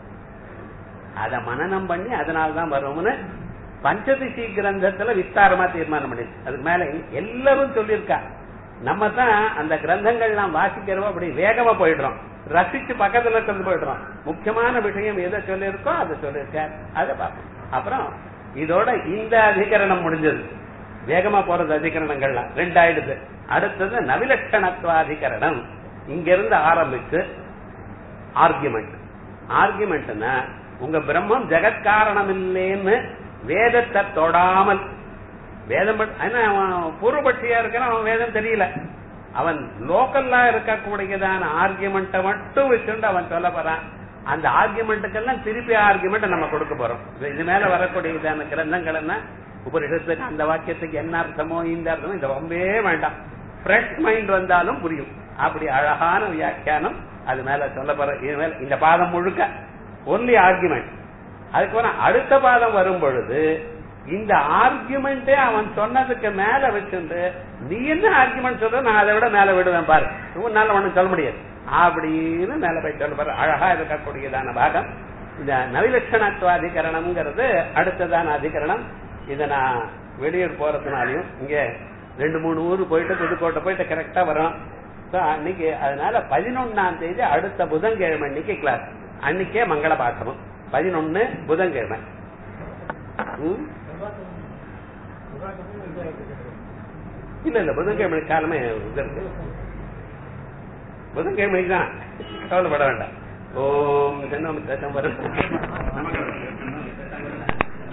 அத மனநம் பண்ணி அதனாலதான் வரும்னு பஞ்சதிசி கிரந்தத்துல விஸ்தாரமா தீர்மானம் பண்ணிருக்கு அதுக்கு மேல எல்லாரும் சொல்லியிருக்கா நம்ம தான் அந்த கிரந்தங்கள்லாம் வாசிக்கிறோம் அப்படி வேகமா போயிடுறோம் ரசிச்சு பக்கத்துல இருக்கிறது போயிடுறோம் முக்கியமான விஷயம் எதை சொல்லியிருக்கோ அதை சொல்லியிருக்கார் அதை பார்ப்போம் அப்புறம் இதோட இந்த அதிகரணம் முடிஞ்சது வேகமா போறது அதிகரணங்கள்லாம் ரெண்டாயிடுது அடுத்தது நவிலட்சணத்துவாதிகரணம் இங்க இருந்து ஆரம்பிச்சு ஆர்குமெண்ட் ஆர்குமெண்ட்னா உங்க பிரம்மம் ஜெகத்காரணம் இல்லைன்னு வேதத்தை தொடாமல் வேதம் பட்- ஏன்னா அவன் பூர்வபட்சியா இருக்கிறான் அவன் வேதம் தெரியல அவன் லோக்கல்லா இருக்கக்கூடியதான ஆர்குமெண்ட்டை மட்டும் வச்சுட்டு அவன் சொல்ல போறான் அந்த ஆர்குமெண்ட்டுக்கெல்லாம் திருப்பி ஆர்குமெண்ட் நம்ம கொடுக்க போறோம் இது- இது மேல வரக்கூடியதான கிரந்தங்கள் என்ன உபனிஷத்துக்கு அந்த வாக்கியத்துக்கு என்ன அர்த்தமோ இந்த அர்த்தமோ இந்த ரொம்பவே வேண்டாம் ஃப்ரெஷ் மைண்ட் வந்தாலும் புரியும் அப்படி அழகான வியாக்கியானம் அது மேல சொல்ல போற இது மேல இந்த பாதம் முழுக்க ஒன்லி ஆர்குமெண்ட் அதுக்கப்புறம் அடுத்த பாதம் வரும் பொழுது இந்த ஆர்குமெண்டே அவன் சொன்னதுக்கு மேல வச்சுட்டு நீ என்ன ஆர்குமெண்ட் சொல்ற நான் அதை விட மேல விடுவேன் பாரு உன்னால ஒண்ணும் சொல்ல முடியாது அப்படின்னு மேல போய் சொல்ல பாரு அழகா இருக்கக்கூடியதான பாகம் இந்த நவிலட்சணத்துவாதிகரணம்ங்கிறது அடுத்ததான அதிகரணம் இதை நான் வெளியூர் போறதுனாலையும் இங்க ரெண்டு மூணு ஊர் போயிட்டு புதுக்கோட்டை போயிட்டு கரெக்டா வரும் So, அன்னைக்கு அதனால பதினொன்னாம் தேதி அடுத்த புதன்கிழமை அன்னைக்கு கிளாஸ் அன்னைக்கே மங்கள பாசமும் பதினொன்னு புதன்கிழமை ம்? இல்ல இல்ல புதன்கிழமை காலமே இது இருக்கு புதன்கிழமைக்கு தான் கவலைப்பட வேண்டாம் ஓம் ஜன்மம் வரும் நமக்கு